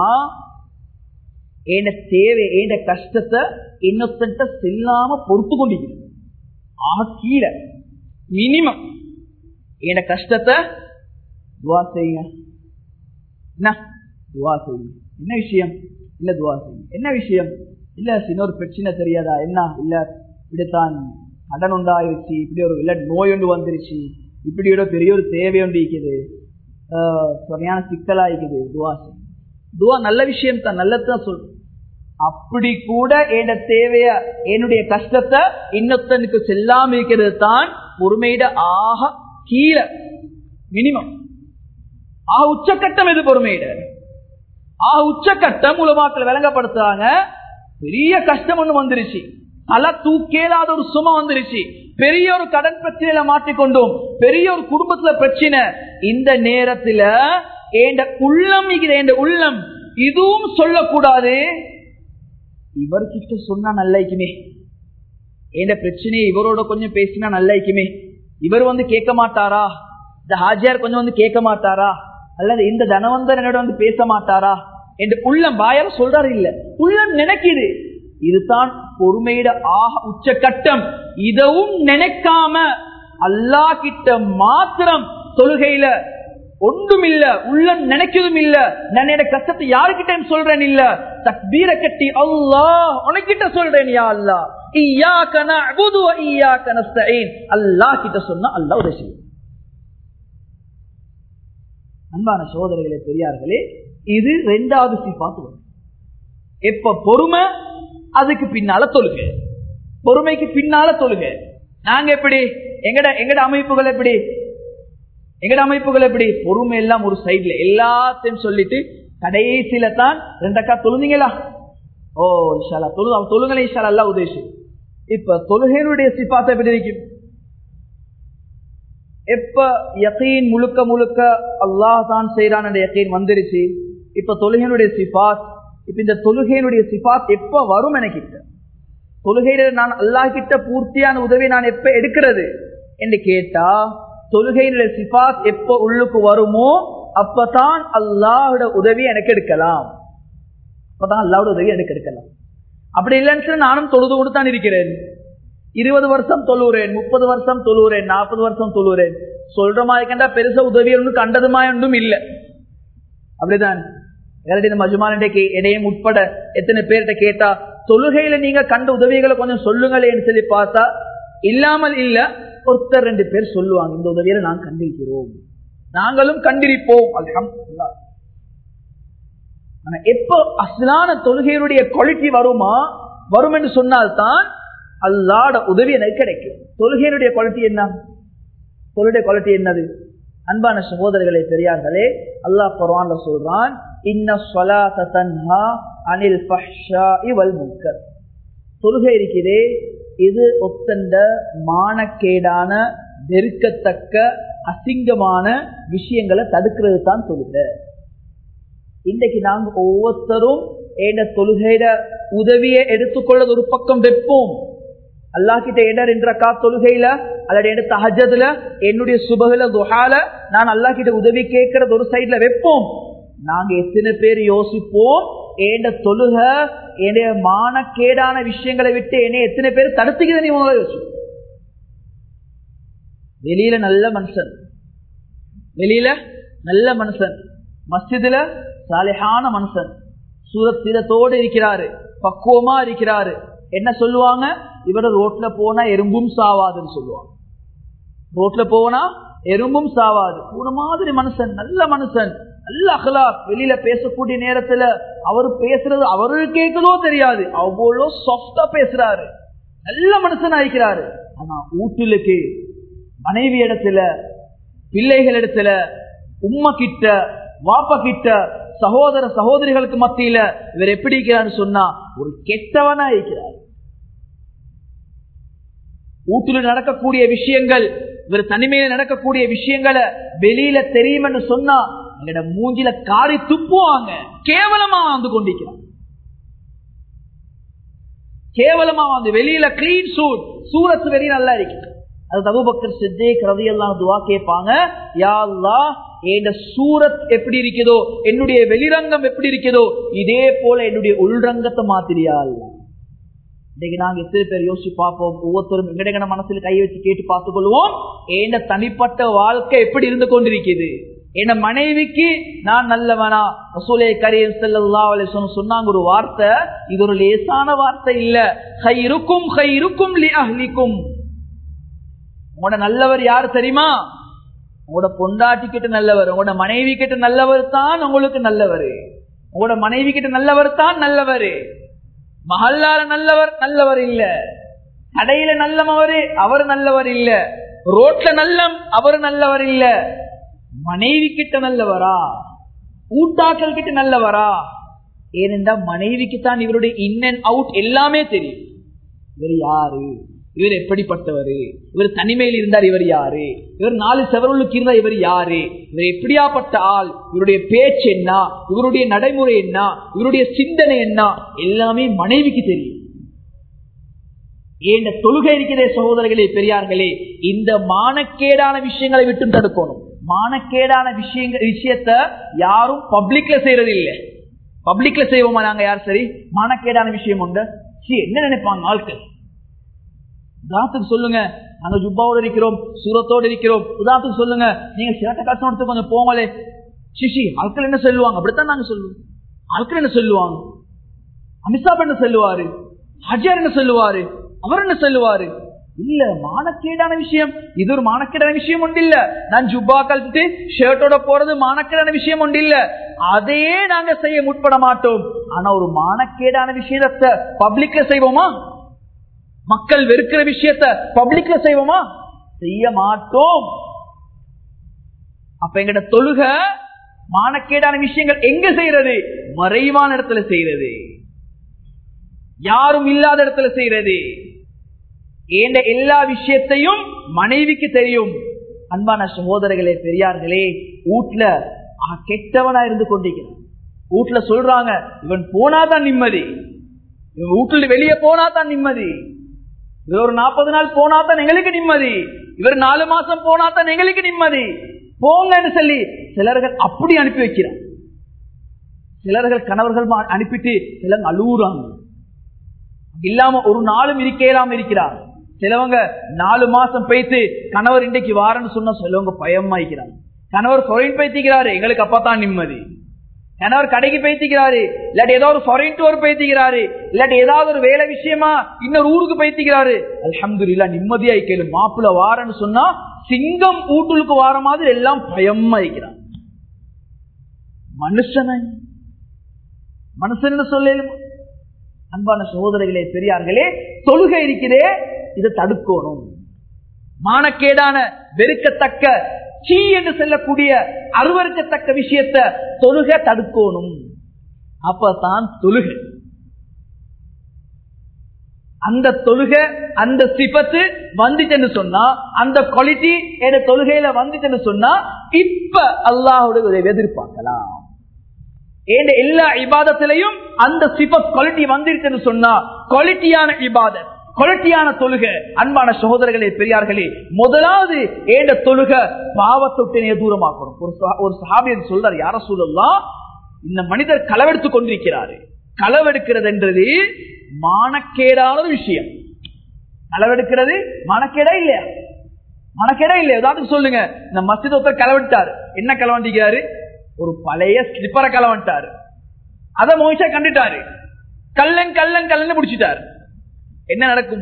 ஏன தேவை ஏன கஷ்டத்தை இன்னொத்தன்ட்ட செல்லாம பொறுத்து கொண்டிருக்கிறது ஆக கீழே மினிமம் ஏன கஷ்டத்தை துவா செய்யுங்க என்ன துவா செய்யுங்க என்ன விஷயம் இல்ல துவா செய்யுங்க என்ன விஷயம் இல்ல இன்னொரு பிரச்சனை தெரியாதா என்ன இல்ல இப்படித்தான் கடன் உண்டாயிருச்சு இப்படி ஒரு இல்ல நோய் ஒன்று வந்துருச்சு இப்படி ஒரு பெரிய ஒரு தேவை ஒன்று இருக்குது சரியான சிக்கலா இருக்குது துவா செய்யும் துவா நல்ல விஷயம் தான் நல்லதுதான் சொல் அப்படி கூட என் தேவைய என்னுடைய கஷ்டத்தை இன்னொத்தனுக்கு செல்லாம இருக்கிறது தான் பொறுமையிட ஆக கீழே மினிமம் ஆக உச்சக்கட்டம் எது பொறுமையிட ஆக உச்சக்கட்டம் உலமாக்கள் விளங்கப்படுத்துறாங்க பெரிய கஷ்டம் ஒண்ணு வந்துருச்சு தலை தூக்கேலாத ஒரு சும வந்துருச்சு பெரிய ஒரு கடன் பிரச்சனையில மாட்டிக்கொண்டோம் பெரிய ஒரு குடும்பத்துல பிரச்சனை இந்த நேரத்துல ஏண்ட உள்ளம் ஏண்ட உள்ளம் இதுவும் சொல்லக்கூடாது இவர்கிட்ட சொன்னா நல்லாய்க்குமே எந்த பிரச்சனையை இவரோட கொஞ்சம் பேசினா நல்லாய்க்குமே இவர் வந்து கேட்க மாட்டாரா இந்த ஹாஜியார் கொஞ்சம் வந்து கேட்க மாட்டாரா அல்லது இந்த தனவந்தர் என்னோட வந்து பேச மாட்டாரா என்று உள்ளம் பாயார் சொல்றாரு இல்ல உள்ளம் நினைக்குது இதுதான் பொறுமையிட ஆக உச்சகட்டம் இதவும் நினைக்காம அல்லா கிட்ட மாத்திரம் தொழுகையில ஒன்றும் இல்ல உள்ள நினைக்கிறதும் இல்ல நான் என் கஷ்டத்தை யாருக்கிட்ட சொல்றேன் இல்ல தக்பீர கட்டி அல்லா உனக்கிட்ட சொல்றேன் யா அல்லா அல்லா கிட்ட சொன்னா அல்லா உதவி செய்யும் அன்பான சோதனைகளே பெரியார்களே இது ரெண்டாவது சிபாத்து வரும் எப்ப பொறுமை அதுக்கு பின்னால தொழுக பொறுமைக்கு பின்னால தொழுக நாங்க எப்படி எங்கட எங்கட அமைப்புகள் எப்படி எங்கட அமைப்புகள் எப்படி பொறுமை எல்லாம் ஒரு சைட்ல எல்லாத்தையும் சொல்லிட்டு கடைசியில தான் ரெண்டக்கா தொழுந்தீங்களா ஓ இஷாலா தொழு தொழுங்களே இஷாலா அல்லா உதேசி இப்ப தொழுகையினுடைய சிபாத்தை எப்படி இருக்கும் எப்ப யக்கீன் முழுக்க முழுக்க அல்லாஹ் தான் செய்யறான் யக்கீன் வந்துருச்சு இப்ப தொழுகையினுடைய சிபாத் இப்ப இந்த தொழுகையினுடைய சிபாத் எப்ப வரும் எனக்கு தொழுகையில நான் அல்லாஹ் கிட்ட பூர்த்தியான உதவி நான் எப்ப எடுக்கிறது என்று கேட்டா தொழுகையினுடைய சிபாத் எப்ப உள்ளுக்கு வருமோ அப்பதான் அல்லாஹோட உதவி எனக்கு எடுக்கலாம் அப்பதான் அல்லாவோட உதவி எனக்கு எடுக்கலாம் அப்படி இல்லைன்னு சொல்லி நானும் தொழுது கொண்டு தான் இருக்கிறேன் இருபது வருஷம் தொழுகிறேன் முப்பது வருஷம் தொழுகிறேன் நாற்பது வருஷம் தொழுகிறேன் சொல்ற மாதிரி கண்டா பெருசா உதவி ஒன்றும் கண்டதுமா ஒன்றும் இல்லை அப்படிதான் இந்த மஜுமான் இடையும் உட்பட எத்தனை பேர்கிட்ட கேட்டா தொழுகையில நீங்க கண்ட உதவிகளை கொஞ்சம் சொல்லுங்களேன்னு சொல்லி பார்த்தா இல்லாமல் இல்ல ஒருத்தர் ரெண்டு பேர் சொல்லுவாங்க இந்த உதவியில நான் கண்டிருக்கிறோம் நாங்களும் கண்டிருப்போம் அல்ஹம்துலில்லாஹ் ஆனா எப்போ அசலான தொழுகையினுடைய குவாலிட்டி வருமா வரும் என்று சொன்னால்தான் அல்லாட உதவி எனக்கு கிடைக்கும் தொழுகையினுடைய குவாலிட்டி என்ன தொழுடைய குவாலிட்டி என்னது அன்பான சகோதரர்களே பெரியார்களே அல்லாஹ் குர்ஆன்ல சொல்றான் இன்ன ஸலாத்த தன்ஹா அனில் ஃபஹ்ஷாஇ வல் முன்கர் தொழுகை இருக்கிறே இது ஒத்தண்ட மானக்கேடான வெறுக்கத்தக்க அசிங்கமான விஷயங்களை தடுக்கிறது தான் தொழுகை இன்றைக்கு நாங்க ஒவ்வொருத்தரும் ஏண்ட தொழுகையிட உதவியை எடுத்துக்கொள்ளது ஒரு பக்கம் வைப்போம் அல்லா கிட்ட என்ன ரெண்டு ரக்கா தொழுகையில அல்லது எடுத்த ஹஜதுல என்னுடைய சுபகுல துஹால நான் அல்லா கிட்ட உதவி கேட்கறது ஒரு சைட்ல வைப்போம் நாங்க எத்தனை பேர் யோசிப்போம் ஏண்ட தொழுக என்னுடைய மானக்கேடான விஷயங்களை விட்டு என்னை எத்தனை பேர் தடுத்துக்குது நீ முதல்ல யோசிப்போம் வெளியில நல்ல மனுஷன் வெளியில நல்ல மனுஷன் மஸ்ஜிதுல சாலிஹான மனுஷன் சூரத்திரத்தோடு இருக்கிறாரு பக்குவமா இருக்கிறாரு என்ன சொல்லுவாங்க இவர ரோட்ல போனா எறும்பும் சாவாதுன்னு சொல்லுவாங்க ரோட்ல போனா எறும்பும் சாவாது ஒரு மாதிரி மனுஷன் நல்ல மனுஷன் நல்ல அகலா வெளியில பேசக்கூடிய நேரத்துல அவரு பேசுறது அவரு கேட்குதோ தெரியாது அவ்வளோ சாஃப்டா பேசுறாரு நல்ல மனுஷன் ஆயிக்கிறாரு ஆனா வீட்டுலுக்கு மனைவி இடத்துல பிள்ளைகள் இடத்துல உம்மா கிட்ட வாப்பா கிட்ட சகோதர சகோதரிகளுக்கு மத்தியில இவர் எப்படி இருக்கிறார் சொன்னா ஒரு கெட்டவனா இருக்கிறார் வீட்டுல நடக்கக்கூடிய விஷயங்கள் இவர் தனிமையில நடக்கக்கூடிய விஷயங்களை வெளியில தெரியும்னு சொன்னா எங்கட மூஞ்சில காரி துப்புவாங்க கேவலமா வந்து கொண்டிருக்கிறார் கேவலமா வந்து வெளியில கிளீன் சூட் சூரத்து வெளியே நல்லா இருக்கு அது தபுபக்கர் சித்தே கரதியெல்லாம் துவா கேட்பாங்க யாழ்லா என் சூரத் எப்படி இருக்குதோ என்னுடைய வெளிரங்கம் எப்படி இருக்குதோ இதே போல என்னுடைய உள்ரங்கத்தை மாத்திரியா இன்னைக்கு நாங்க எத்தனை பேர் யோசிச்சு பார்ப்போம் ஒவ்வொருத்தரும் எங்கட மனசுல கை வச்சு கேட்டு பார்த்துக் கொள்வோம் என்ன தனிப்பட்ட வாழ்க்கை எப்படி இருந்து கொண்டிருக்குது என்ன மனைவிக்கு நான் நல்லவனா ரசூலே கரீம் செல்லா சொன்னாங்க ஒரு வார்த்தை இது ஒரு லேசான வார்த்தை இல்ல கை இருக்கும் கை இருக்கும் அஹ்லிக்கும் உங்களோட நல்லவர் யாரு தெரியுமா உங்களோட பொண்டாட்டி கிட்ட நல்லவர் உங்களோட மனைவி கிட்ட நல்லவர் தான் உங்களுக்கு நல்லவர் உங்களோட மனைவி கிட்ட நல்லவர் தான் நல்லவர் மஹல்லால நல்லவர் நல்லவர் இல்ல கடையில நல்லவரு அவர் நல்லவர் இல்ல ரோட்ல நல்லம் அவர் நல்லவர் இல்ல மனைவி கிட்ட நல்லவரா ஊட்டாக்கள் கிட்ட நல்லவரா ஏனென்றா மனைவிக்கு தான் இவருடைய இன் அண்ட் அவுட் எல்லாமே தெரியும் இவர் யாரு இவர் எப்படிப்பட்டவர் இவர் தனிமையில் இருந்தார் இவர் யாரு இவர் நாலு செவர்களுக்கு இருந்தார் இவர் யாரு இவர் எப்படியாப்பட்ட ஆள் இவருடைய பேச்சு என்ன இவருடைய நடைமுறை என்ன இவருடைய சிந்தனை என்ன எல்லாமே மனைவிக்கு தெரியும் ஏன் தொழுகை இருக்கிறதே சகோதரர்களே பெரியார்களே இந்த மானக்கேடான விஷயங்களை விட்டு தடுக்கணும் மானக்கேடான விஷயங்கள் விஷயத்த யாரும் பப்ளிக்ல செய்யறது இல்லை பப்ளிக்ல செய்வோமா நாங்க யார் சரி மானக்கேடான விஷயம் உண்டு என்ன நினைப்பாங்க ஆட்கள் உதாரணத்துக்கு சொல்லுங்க நாங்க ஜுப்பாவோட இருக்கிறோம் சூரத்தோடு இருக்கிறோம் உதாரணத்துக்கு சொல்லுங்க நீங்க சிரட்ட காசம் எடுத்து கொஞ்சம் போங்களே சிஷி ஆட்கள் என்ன சொல்லுவாங்க அப்படித்தான் நாங்க சொல்லுவோம் ஆட்கள் என்ன சொல்லுவாங்க அமித்ஷா என்ன சொல்லுவாரு ஹஜர் என்ன சொல்லுவாரு அவர் என்ன சொல்லுவாரு இல்ல மானக்கேடான விஷயம் இது ஒரு மானக்கேடான விஷயம் ஒன்று இல்ல நான் ஜுப்பா கழிச்சுட்டு ஷர்ட்டோட போறது மானக்கேடான விஷயம் ஒன்று இல்ல அதையே நாங்க செய்ய முற்பட மாட்டோம் ஆனா ஒரு மானக்கேடான விஷயத்தை பப்ளிக்ல செய்வோமா மக்கள் வெறுக்கிற விஷயத்த பப்ளிக்ல செய்வோமா செய்ய மாட்டோம் அப்ப எங்கட தொழுக மானக்கேடான விஷயங்கள் எங்க செய்யறது மறைவான இடத்துல செய்யறது யாரும் இல்லாத இடத்துல செய்யறது ஏண்ட எல்லா விஷயத்தையும் மனைவிக்கு தெரியும் அன்பான சகோதரர்களே பெரியார்களே வீட்டுல கெட்டவனா இருந்து கொண்டிருக்கிறான் வீட்டுல சொல்றாங்க இவன் போனாதான் நிம்மதி இவன் வீட்டுல வெளியே போனாதான் நிம்மதி இவர் ஒரு நாற்பது நாள் போனாதான் எங்களுக்கு நிம்மதி இவர் நாலு மாசம் போனாதான் எங்களுக்கு நிம்மதி போங்கன்னு சொல்லி சிலர்கள் அப்படி அனுப்பி வைக்கிறார் சிலர்கள் கணவர்கள் அனுப்பிட்டு சிலர் அழுகுறாங்க இல்லாம ஒரு நாளும் இருக்கலாம் இருக்கிறார் சிலவங்க நாலு மாசம் பேத்து கணவர் இன்றைக்கு வாரன்னு சொன்ன சிலவங்க பயமாய்க்கிறாங்க கணவர் பொறைன் பேத்திக்கிறாரு எங்களுக்கு அப்பதான் நிம்மதி கணவர் கடைக்கு பேத்திக்கிறாரு இல்லாட்டி ஏதாவது ஒரு ஃபாரின் டூர் பேத்திக்கிறாரு இல்லாட்டி ஏதாவது ஒரு வேலை விஷயமா இன்னொரு ஊருக்கு பேத்திக்கிறாரு அலமது இல்ல நிம்மதியா கேளு மாப்பிள்ள வாரன்னு சொன்னா சிங்கம் ஊட்டுலுக்கு வார மாதிரி எல்லாம் பயமா இருக்கிறான் மனுஷன மனுஷன் சொல்லலும் அன்பான சகோதரர்களே பெரியார்களே தொழுகை இருக்கிறே இதை தடுக்கணும் மானக்கேடான வெறுக்கத்தக்க சீ என்று செல்லக்கூடிய அருவருக்கத்தக்க விஷயத்த தொழுக தடுக்கணும் அப்பதான் தொழுக அந்த தொழுக அந்த சிபத்து வந்துச்சுன்னு சொன்னா அந்த குவாலிட்டி என் தொழுகையில வந்துச்சுன்னு சொன்னா இப்ப அல்லாஹுடைய உதவி எதிர்பார்க்கலாம் ஏன் எல்லா இபாதத்திலையும் அந்த சிபத் குவாலிட்டி வந்துருச்சுன்னு சொன்னா குவாலிட்டியான இபாதத் குவாலிட்டியான தொழுகை அன்பான சகோதரர்களே பெரியார்களே முதலாவது ஏண்ட தொழுகை பாவத்தொட்டினைய தூரமாக்கணும் ஒரு சஹா- ஒரு சஹாபியர் சொல்றார் யார சொல்லலாம் இந்த மனிதர் களவெடுத்துக் கொண்டிருக்கிறாரு களவெடுக்கிறது என்றது மானக்கேடான ஒரு விஷயம் களவெடுக்கிறது மனக்கேடா இல்லையா மனக்கேடா இல்லையா ஏதாவது சொல்லுங்க இந்த மஸ்ஜித் ஒருத்தர் களவெடுத்தாரு என்ன களவண்டிக்கிறாரு ஒரு பழைய ஸ்லிப்பரை களவன்ட்டாரு அதை மோயிச்சா கண்டுட்டாரு கல்லன் கல்லன் கல்லன் பிடிச்சிட்டாரு என்ன நடக்கும்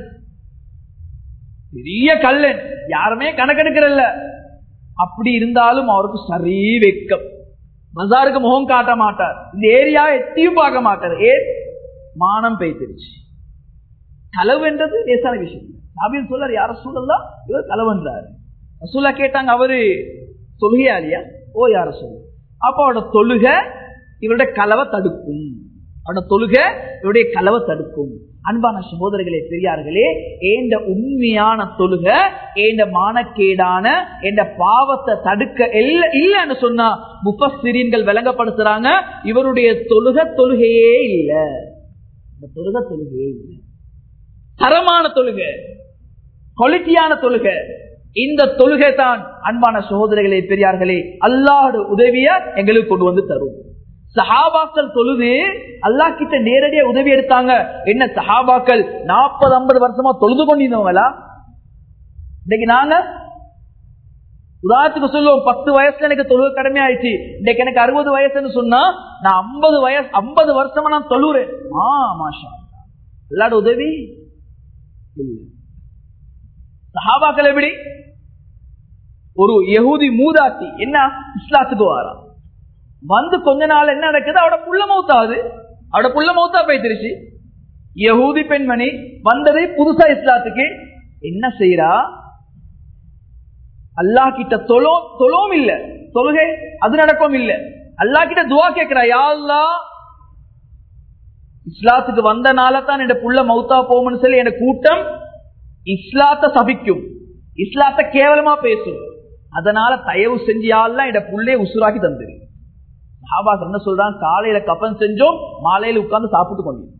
பெரிய கல்லன் யாருமே கணக்கெடுக்கிறல்ல அப்படி இருந்தாலும் அவருக்கு சரி வெக்கம் பஜாருக்கு முகம் காட்ட மாட்டார் இந்த ஏரியா எட்டியும் பார்க்க மாட்டார் ஏ மானம் பெய்திருச்சு களவுன்றது லேசான விஷயம் அப்படின்னு சொல்றாரு யார சூழல்லாம் இவர் களவுன்றாரு ரசூலா கேட்டாங்க அவரு தொழுகையா இல்லையா ஓ யார சொல்லு அப்ப அவரோட தொழுக இவருடைய கலவை தடுக்கும் அவரோட தொழுக இவருடைய கலவை தடுக்கும் அன்பான சகோதரர்களே பெரியார்களே ஏண்ட உண்மையான தொழுக ஏண்ட மானக்கேடான ஏண்ட பாவத்தை தடுக்க இல்ல இல்லன்னு சொன்னா முப்பஸ்திரீன்கள் விளங்கப்படுத்துறாங்க இவருடைய தொழுக தொழுகையே இல்ல இந்த தொழுக தொழுகையே இல்லை தரமான தொழுகை குவாலிட்டியான தொழுகை இந்த தொழுகை தான் அன்பான சகோதரர்களே பெரியார்களே அல்லாஹ் உதவிய எங்களுக்கு கொண்டு வந்து தரும் சஹாபாக்கள் தொழுது அல்லா கிட்ட நேரடியா உதவி எடுத்தாங்க என்ன சஹாபாக்கள் நாற்பது ஐம்பது வருஷமா தொழுது கொண்டிருந்தவங்களா இன்னைக்கு நாங்க உதாரணத்துக்கு சொல்லுவோம் பத்து வயசுல எனக்கு தொழுக கடமை ஆயிடுச்சு இன்னைக்கு எனக்கு அறுபது வயசுன்னு சொன்னா நான் ஐம்பது வயசு ஐம்பது வருஷமா நான் தொழுறேன் ஆ மாஷா அல்லாட உதவி இல்லை சஹாபாக்கள் எப்படி ஒரு யகூதி மூதாட்டி என்ன இஸ்லாத்துக்கு வாரா வந்து கொஞ்ச நாள் என்ன நடக்குது அவட புள்ள மௌத்தாது அவட புள்ள மௌத்தா போய்த்திருச்சு யகூதி பெண்மணி வந்தது புதுசா இஸ்லாத்துக்கு என்ன செய்யறா அல்லா கிட்ட தொழோ தொழவும் இல்ல தொழுகை அது நடக்கும் இல்ல அல்லா கிட்ட துவா கேட்கிறா யா அல்லாஹ் இஸ்லாத்துக்கு வந்தனால தான் என் புள்ள மௌத்தா போகும்னு சொல்லி என் கூட்டம் இஸ்லாத்த சபிக்கும் இஸ்லாத்த கேவலமா பேசும் அதனால தயவு செஞ்சியாலாம் என் புள்ளைய உசுராக்கி தந்துரு சாபாஸ் என்ன சொல்றான் காலையில கப்பன் செஞ்சோம் மாலையில உட்கார்ந்து சாப்பிட்டு கொண்டோம்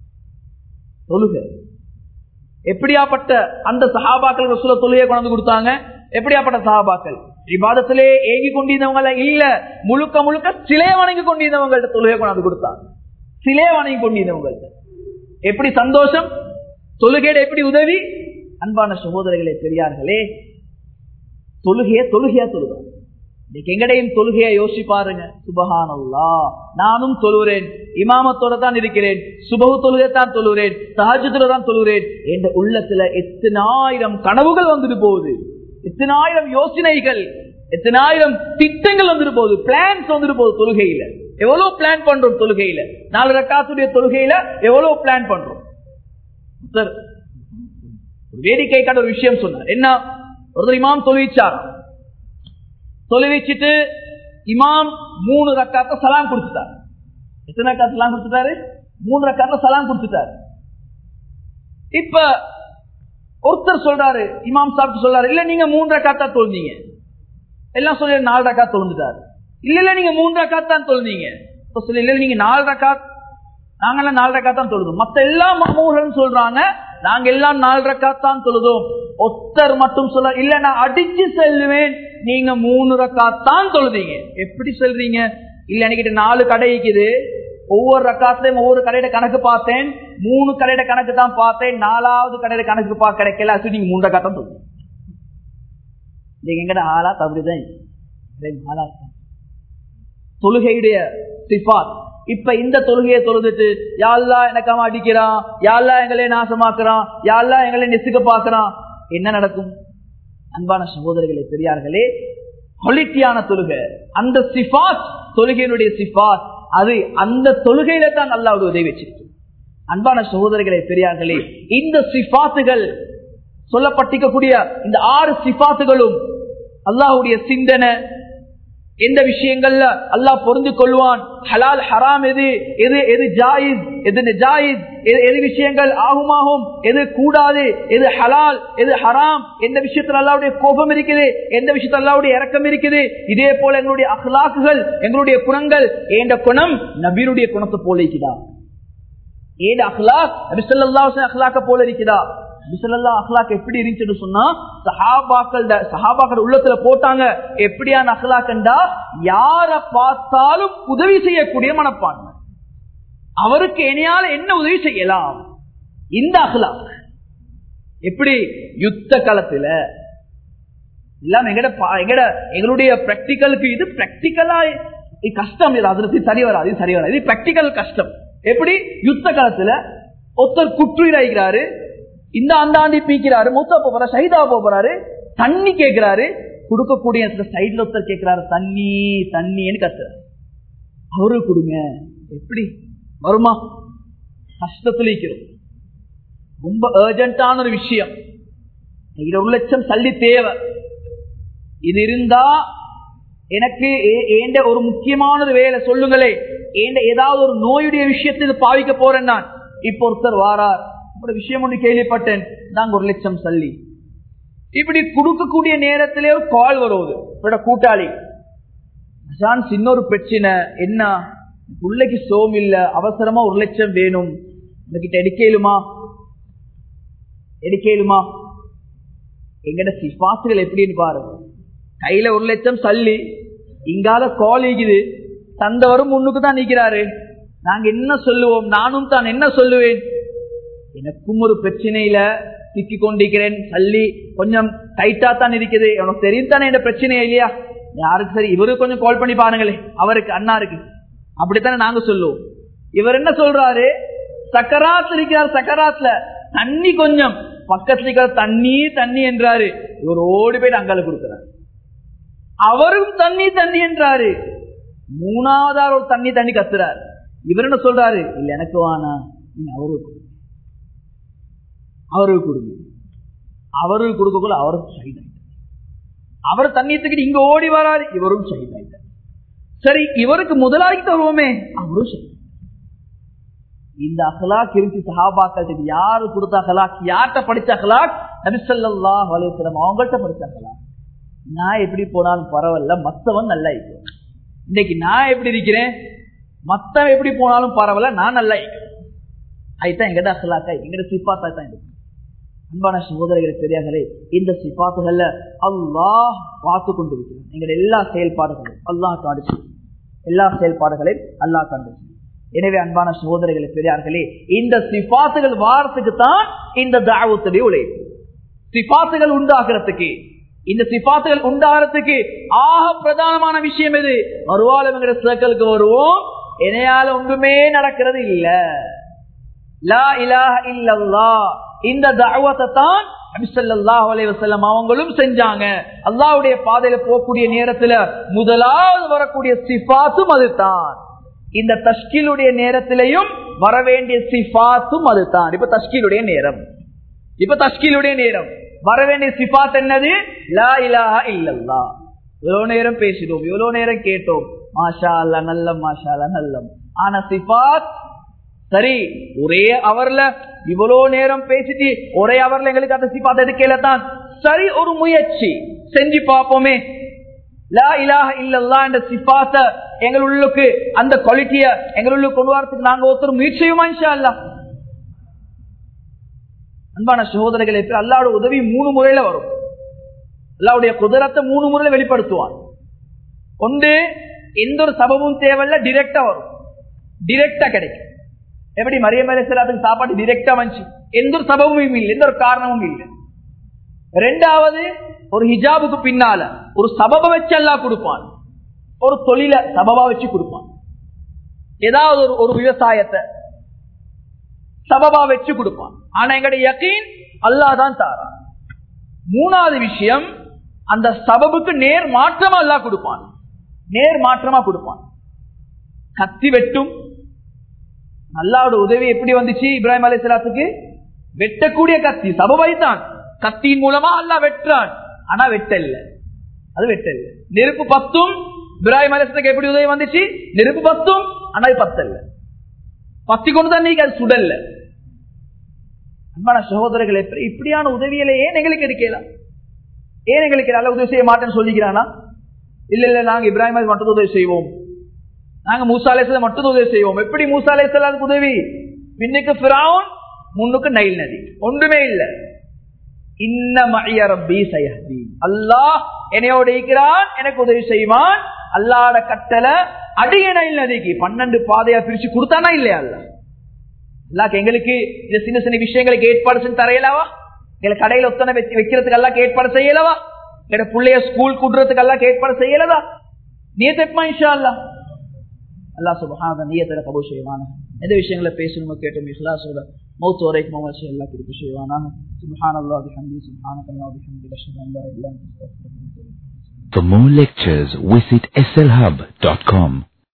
தொழுக எப்படியாப்பட்ட அந்த சஹாபாக்கள் ரசூல தொழுகையை கொண்டு கொடுத்தாங்க எப்படியாப்பட்ட சஹாபாக்கள் விவாதத்திலே ஏங்கி கொண்டிருந்தவங்க இல்ல முழுக்க முழுக்க சிலையை வணங்கி கொண்டிருந்தவங்கள்ட்ட தொழுகை கொண்டாந்து கொடுத்தாங்க சிலையை வணங்கி கொண்டிருந்தவங்கள்ட்ட எப்படி சந்தோஷம் தொழுகையோட எப்படி உதவி அன்பான சகோதரர்களே பெரியார்களே தொழுகைய தொழுகையா தொழுதான் இன்னைக்கு எங்கடையும் தொழுகையை யோசிச்சு பாருங்க சுபஹானல்லா நானும் தொழுகிறேன் இமாமத்தோட தான் இருக்கிறேன் சுபகு தொழுகை தான் தொழுகிறேன் சஹஜத்துல தான் தொழுகிறேன் என்ற உள்ளத்துல எத்தனாயிரம் கனவுகள் வந்துட்டு போகுது எத்தனாயிரம் யோசனைகள் எத்தனாயிரம் திட்டங்கள் வந்துட்டு போகுது பிளான்ஸ் வந்துட்டு போகுது தொழுகையில எவ்வளவு பிளான் பண்றோம் தொழுகையில நாலு ரக்காத்துடைய தொழுகையில எவ்வளவு பிளான் பண்றோம் சார் வேடிக்கை காட்ட ஒரு விஷயம் சொன்னார் என்ன ஒருத்தர் இமாம் தொழுவிச்சார் தொழுவிச்சிட்டு இமாம் மூணு ரக்காத்த சலாம் கொடுத்துட்டார் எத்தனை ரக்காத்த சலாம் கொடுத்துட்டாரு மூணு ரக்காத்த சலாம் கொடுத்துட்டாரு இப்ப ஒருத்தர் சொல்றாரு இமாம் சாப்பிட்டு சொல்றாரு இல்ல நீங்க மூணு ரக்காத்தா தொழுந்தீங்க எல்லாம் சொல்லி நாலு ரக்கா தொழுந்துட்டாரு இல்ல இல்ல நீங்க மூணு ரக்காத் தான் தொழுந்தீங்க இப்ப சொல்லி இல்ல நீங்க நாலு ரக்காத் நாங்கெல்லாம் நாலு ரக்கா தான் தொழுதோம் மத்த எல்லா மாமூர்கள் சொல்றாங்க நாங்க எல்லாம் நாலு ரக்கா தான் தொழுதோம் ஒத்தர் மட்டும் சொல்ல இல்ல நான் அடிச்சு செல்லுவேன் நீங்க மூணு ரக்கா தான் தொழுதீங்க எப்படி சொல்றீங்க இல்ல என்கிட்ட நாலு கடை இருக்குது ஒவ்வொரு ரக்காத்துலயும் ஒவ்வொரு கடையில கணக்கு பார்த்தேன் மூணு கடையில கணக்கு தான் பார்த்தேன் நாலாவது கடையில கணக்கு பா கிடைக்கல அது நீங்க மூணு ரக்கா தான் தொழுது எங்கட ஆளா தவறுதான் ஆளா தொழுகையுடைய சிபாத் இப்ப இந்த தொழுகையை தொழுதுட்டு யாழ்லா எனக்கு அவன் அடிக்கிறான் யாழ்லா எங்களை நாசமாக்குறான் யாழ்லா எங்களை நெசுக்க பாக்குறான் என்ன நடக்கும் அன்பான சகோதரர்களே பெரியார்களே குவாலிட்டியான தொழுகை அந்த சிபாத் தொழுகையினுடைய சிபாத் அது அந்த தொழுகையில தான் அல்லாவுடைய உதவி வச்சிருக்கு அன்பான சகோதரர்களே பெரியார்களே இந்த சிபாத்துகள் சொல்லப்பட்டிருக்கக்கூடிய இந்த ஆறு சிபாத்துகளும் அல்லாஹுடைய சிந்தனை எந்த விஷயங்கள்ல அல்லாஹ் பொருந்து கொள்வான் ஹலால் ஹராம் எது எது எது ஜாயிஸ் எது ஜாயிஸ் எது விஷயங்கள் ஆகுமாகும் எது கூடாது எது ஹலால் எது ஹராம் எந்த விஷயத்துல அல்லாவுடைய கோபம் இருக்குது எந்த விஷயத்துல அல்லாவுடைய இறக்கம் இருக்குது இதே போல எங்களுடைய அஹ்லாக்குகள் எங்களுடைய குணங்கள் ஏண்ட குணம் நபீருடைய குணத்தை போல இருக்குதா ஏண்ட அஹ்லாக் நபிசல்லாஹ் அஹ்லாக்க போல இருக்குதா பிசலல்லா அஹ்லாக் எப்படி இருந்துச்சுன்னு சொன்னா சஹாபாக்கள் சஹாபாக்கள் உள்ளத்துல போட்டாங்க எப்படியான அஹ்லாக்கண்டா யார பார்த்தாலும் உதவி செய்யக்கூடிய மனப்பான்மை அவருக்கு இனியால என்ன உதவி செய்யலாம் இந்த அஹ்லாக் எப்படி யுத்த காலத்துல எல்லாம் எங்கட எங்கட எங்களுடைய பிராக்டிக்கலுக்கு இது பிராக்டிக்கலா கஷ்டம் இது அதற்கு சரி வராது இது சரி வராது இது பிராக்டிக்கல் கஷ்டம் எப்படி யுத்த காலத்துல ஒருத்தர் குற்றுயிராகிறாரு இந்த அந்தாண்டி பீக்கிறாரு மூத்தா போறாரு ஷஹீதா போறாரு தண்ணி கேட்கிறாரு கொடுக்கக்கூடிய சைட்ல ஒருத்தர் கேட்கிறாரு தண்ணி தண்ணின்னு கத்துறாரு அவரு கொடுங்க எப்படி வருமா கஷ்டத்துல இருக்கிறோம் ரொம்ப அர்ஜென்டான ஒரு விஷயம் ஒரு லட்சம் சல்லி தேவை இது இருந்தா எனக்கு ஏண்ட ஒரு முக்கியமான ஒரு வேலை சொல்லுங்களே ஏண்ட ஏதாவது ஒரு நோயுடைய விஷயத்தை பாவிக்க போறேன் நான் இப்ப ஒருத்தர் வாரார் ஒரு விஷயம் ஒன்று கேள்விப்பட்டேன் நாங்க ஒரு லட்சம் சல்லி இப்படி கொடுக்கக்கூடிய நேரத்திலே ஒரு கால் வருவது இவரோட கூட்டாளி சின்ன ஒரு பிரச்சனை என்ன பிள்ளைக்கு சோம் இல்ல அவசரமா ஒரு லட்சம் வேணும் உங்ககிட்ட எடுக்கலுமா எடுக்கலுமா எங்கட சிபாசுகள் எப்படின்னு பாருங்க கையில ஒரு லட்சம் சல்லி இங்கால கால் ஈகுது தந்தவரும் முன்னுக்கு தான் நிக்கிறாரு நாங்க என்ன சொல்லுவோம் நானும் தான் என்ன சொல்லுவேன் எனக்கும் ஒரு பிரச்சனையில சிக்கி கொண்டிருக்கிறேன் சல்லி கொஞ்சம் டைட்டா தான் இருக்குது உனக்கு தெரியும் தானே இந்த பிரச்சனையா இல்லையா யாருக்கு சரி இவரு கொஞ்சம் கால் பண்ணி பாருங்களே அவருக்கு அண்ணாருக்கு அப்படித்தானே நாங்க சொல்லுவோம் இவர் என்ன சொல்றாரு சக்கராத் இருக்கிறார் சக்கராத்ல தண்ணி கொஞ்சம் பக்கத்துல இருக்கிற தண்ணி தண்ணி என்றாரு இவர் ஓடி போயிட்டு அங்கால கொடுக்கிறார் அவரும் தண்ணி தண்ணி என்றாரு மூணாவதா ஒரு தண்ணி தண்ணி கத்துறாரு இவர் என்ன சொல்றாரு இல்ல எனக்கு வானா நீங்க அவருக்கு கொடுங்க அவருக்கு கொடுங்க அவருக்கு கொடுக்கக்குள்ள அவரும் சைட் ஆயிட்டார் அவர் தண்ணி தூக்கிட்டு இங்க ஓடி வராரு இவரும் சைட் ஆயிட்டார் சரி இவருக்கு முதலாளிக்கு தருவோமே அவரும் சைட் இந்த அகலாக் இருந்து சஹாபாக்கள் யாரு கொடுத்த அகலாக் யார்கிட்ட படிச்ச அகலாக் நபிசல்லா வலையம் அவங்கள்ட்ட படிச்ச அகலாக் நான் எப்படி போனாலும் பரவாயில்ல மத்தவன் நல்லா இருக்கிறேன் இன்னைக்கு நான் எப்படி இருக்கிறேன் மத்தவன் எப்படி போனாலும் பரவாயில்ல நான் நல்லா இருக்கிறேன் அதுதான் எங்கட அகலாக்கா எங்கட சிப்பாத்தா தான் இருக்கு அன்பான சகோதரர்களை பெரியார்களே இந்த சிப்பாத்துகள்ல அல்லாஹ் பார்த்து கொண்டிருக்கிறோம் எங்களுடைய எல்லா செயல்பாடுகளும் அல்லாஹ் காடிச்சு எல்லா செயல்பாடுகளையும் அல்லாஹ் கண்டுச்சு எனவே அன்பான சகோதரர்களை பெரியார்களே இந்த சிபாத்துகள் வாரத்துக்கு தான் இந்த தாவத்துடைய உழைப்பு சிபாத்துகள் உண்டாகிறதுக்கு இந்த சிபாத்துகள் உண்டாகிறதுக்கு ஆக பிரதானமான விஷயம் எது வருவாலும் என்கிற சர்க்கிளுக்கு வருவோம் இணையால ஒன்றுமே நடக்கிறது இல்ல லா இலாஹ இல்லல்லா இந்த தாவத்தை தான் அவங்களும் செஞ்சாங்க அல்லாவுடைய பாதையில போகக்கூடிய நேரத்துல முதலாவது வரக்கூடிய சிபாத்தும் அதுதான் இந்த தஷ்கிலுடைய நேரத்திலையும் வர வேண்டிய சிபாத்தும் அதுதான் இப்ப தஷ்கிலுடைய நேரம் இப்ப தஷ்கிலுடைய நேரம் வர வேண்டிய சிபாத் என்னது லா இலாஹா இல்லல்லா எவ்வளவு நேரம் பேசினோம் எவ்வளவு நேரம் கேட்டோம் மாஷா அல்ல நல்லம் மாஷா அல்ல நல்லம் ஆனா சிபாத் சரி ஒரே அவர்ல இவ்வளவு நேரம் பேசிட்டு ஒரே அவர்ல எங்களுக்கு அந்த சிபாத் எடுக்கல தான் சரி ஒரு முயற்சி செஞ்சு பார்ப்போமே லா இலாஹ இல்லல்லா என்ற சிபாத்த எங்களுள்ளுக்கு அந்த குவாலிட்டிய எங்களுள்ளுக்கு கொண்டு வரதுக்கு நாங்க ஒருத்தர் முயற்சியுமா இன்ஷா அல்லா அன்பான சகோதரர்கள் எப்படி அல்லாவோட உதவி மூணு முறையில வரும் அல்லாவுடைய குதிரத்தை மூணு முறையில வெளிப்படுத்துவான் ஒன்று எந்த ஒரு சபமும் தேவையில்ல டிரெக்டா வரும் டிரெக்டா கிடைக்கும் எப்படி மரியம் அலிசலாத்துக்கு சாப்பாடு டிரெக்டா வந்துச்சு எந்த ஒரு சபமும் இல்லை எந்த ஒரு காரணமும் இல்லை ரெண்டாவது ஒரு ஹிஜாபுக்கு பின்னால ஒரு சபப வச்சு எல்லாம் கொடுப்பான் ஒரு தொழில சபபா வச்சு கொடுப்பான் ஏதாவது ஒரு ஒரு விவசாயத்தை சபபா வச்சு கொடுப்பான் ஆனா எங்களுடைய யக்கீன் அல்லாதான் தாரான் மூணாவது விஷயம் அந்த சபபுக்கு நேர் மாற்றமா அல்லா கொடுப்பான் நேர் மாற்றமா கொடுப்பான் கத்தி வெட்டும் அல்லாவோட உதவி எப்படி வந்துச்சு இப்ராஹிம் அலிஸ்லாத்துக்கு வெட்டக்கூடிய கத்தி சபபை தான் கத்தியின் மூலமா அல்லா வெட்டுறான் ஆனா வெட்டல்ல அது வெட்டல்ல நெருப்பு பத்தும் இப்ராஹிம் அலிஸ்லாத்துக்கு எப்படி உதவி வந்துச்சு நெருப்பு பத்தும் ஆனா அது பத்தல்ல பத்தி கொண்டு தான் நீங்க அது சுடல்ல அன்பான சகோதரர்கள் எப்படி இப்படியான உதவியில ஏன் எங்களுக்கு எடுக்கலாம் ஏன் எங்களுக்கு நல்ல உதவி செய்ய மாட்டேன்னு சொல்லிக்கிறானா இல்ல இல்ல நாங்க இப்ராஹிம் அலி மட்டும் உதவி செய்வோம் நாங்க மூசாலேசல மட்டும் உதவி செய்வோம் எப்படி மூசாலேசல அதுக்கு உதவி பின்னுக்கு பிராவுன் முன்னுக்கு நைல் நதி ஒன்றுமே இல்ல அல்லாஹ் என்னையோட இருக்கிறான் எனக்கு உதவி செய்வான் அல்லாட கட்டளை அடியணை நதிக்கு பன்னெண்டு பாதையா பிரிச்சு கொடுத்தானா இல்லையா அல்ல அல்லாக்கு எங்களுக்கு இந்த சின்ன சின்ன விஷயங்களுக்கு ஏற்பாடு செஞ்சு தரையலவா எங்களை கடையில ஒத்தனை வச்சு வைக்கிறதுக்கு எல்லாம் ஏற்பாடு செய்யலவா எங்க பிள்ளைய ஸ்கூல் கூட்டுறதுக்கு எல்லாம் ஏற்பாடு செய்யலதா நீயத்தெப்பா இன்ஷா அல்லா அல்லா சுபஹான நீயத்தில கபூல் செய்வானா எந்த விஷயங்களை பேசணுமோ கேட்டோம் இஸ்லாசோட மௌத்து வரைக்கும் மோமல் எல்லா குறிப்பு செய்வானா சுபஹான் அல்லா பிஹம்தி சுபஹானக் அல்லா பிஹம்தி அஷ்ஹது அன் லா இலாஹா இல்லா அன்த அஸ்தக்ஃபிருக்க வ அத்தூபு இலைக் For more lectures, visit slhub.com.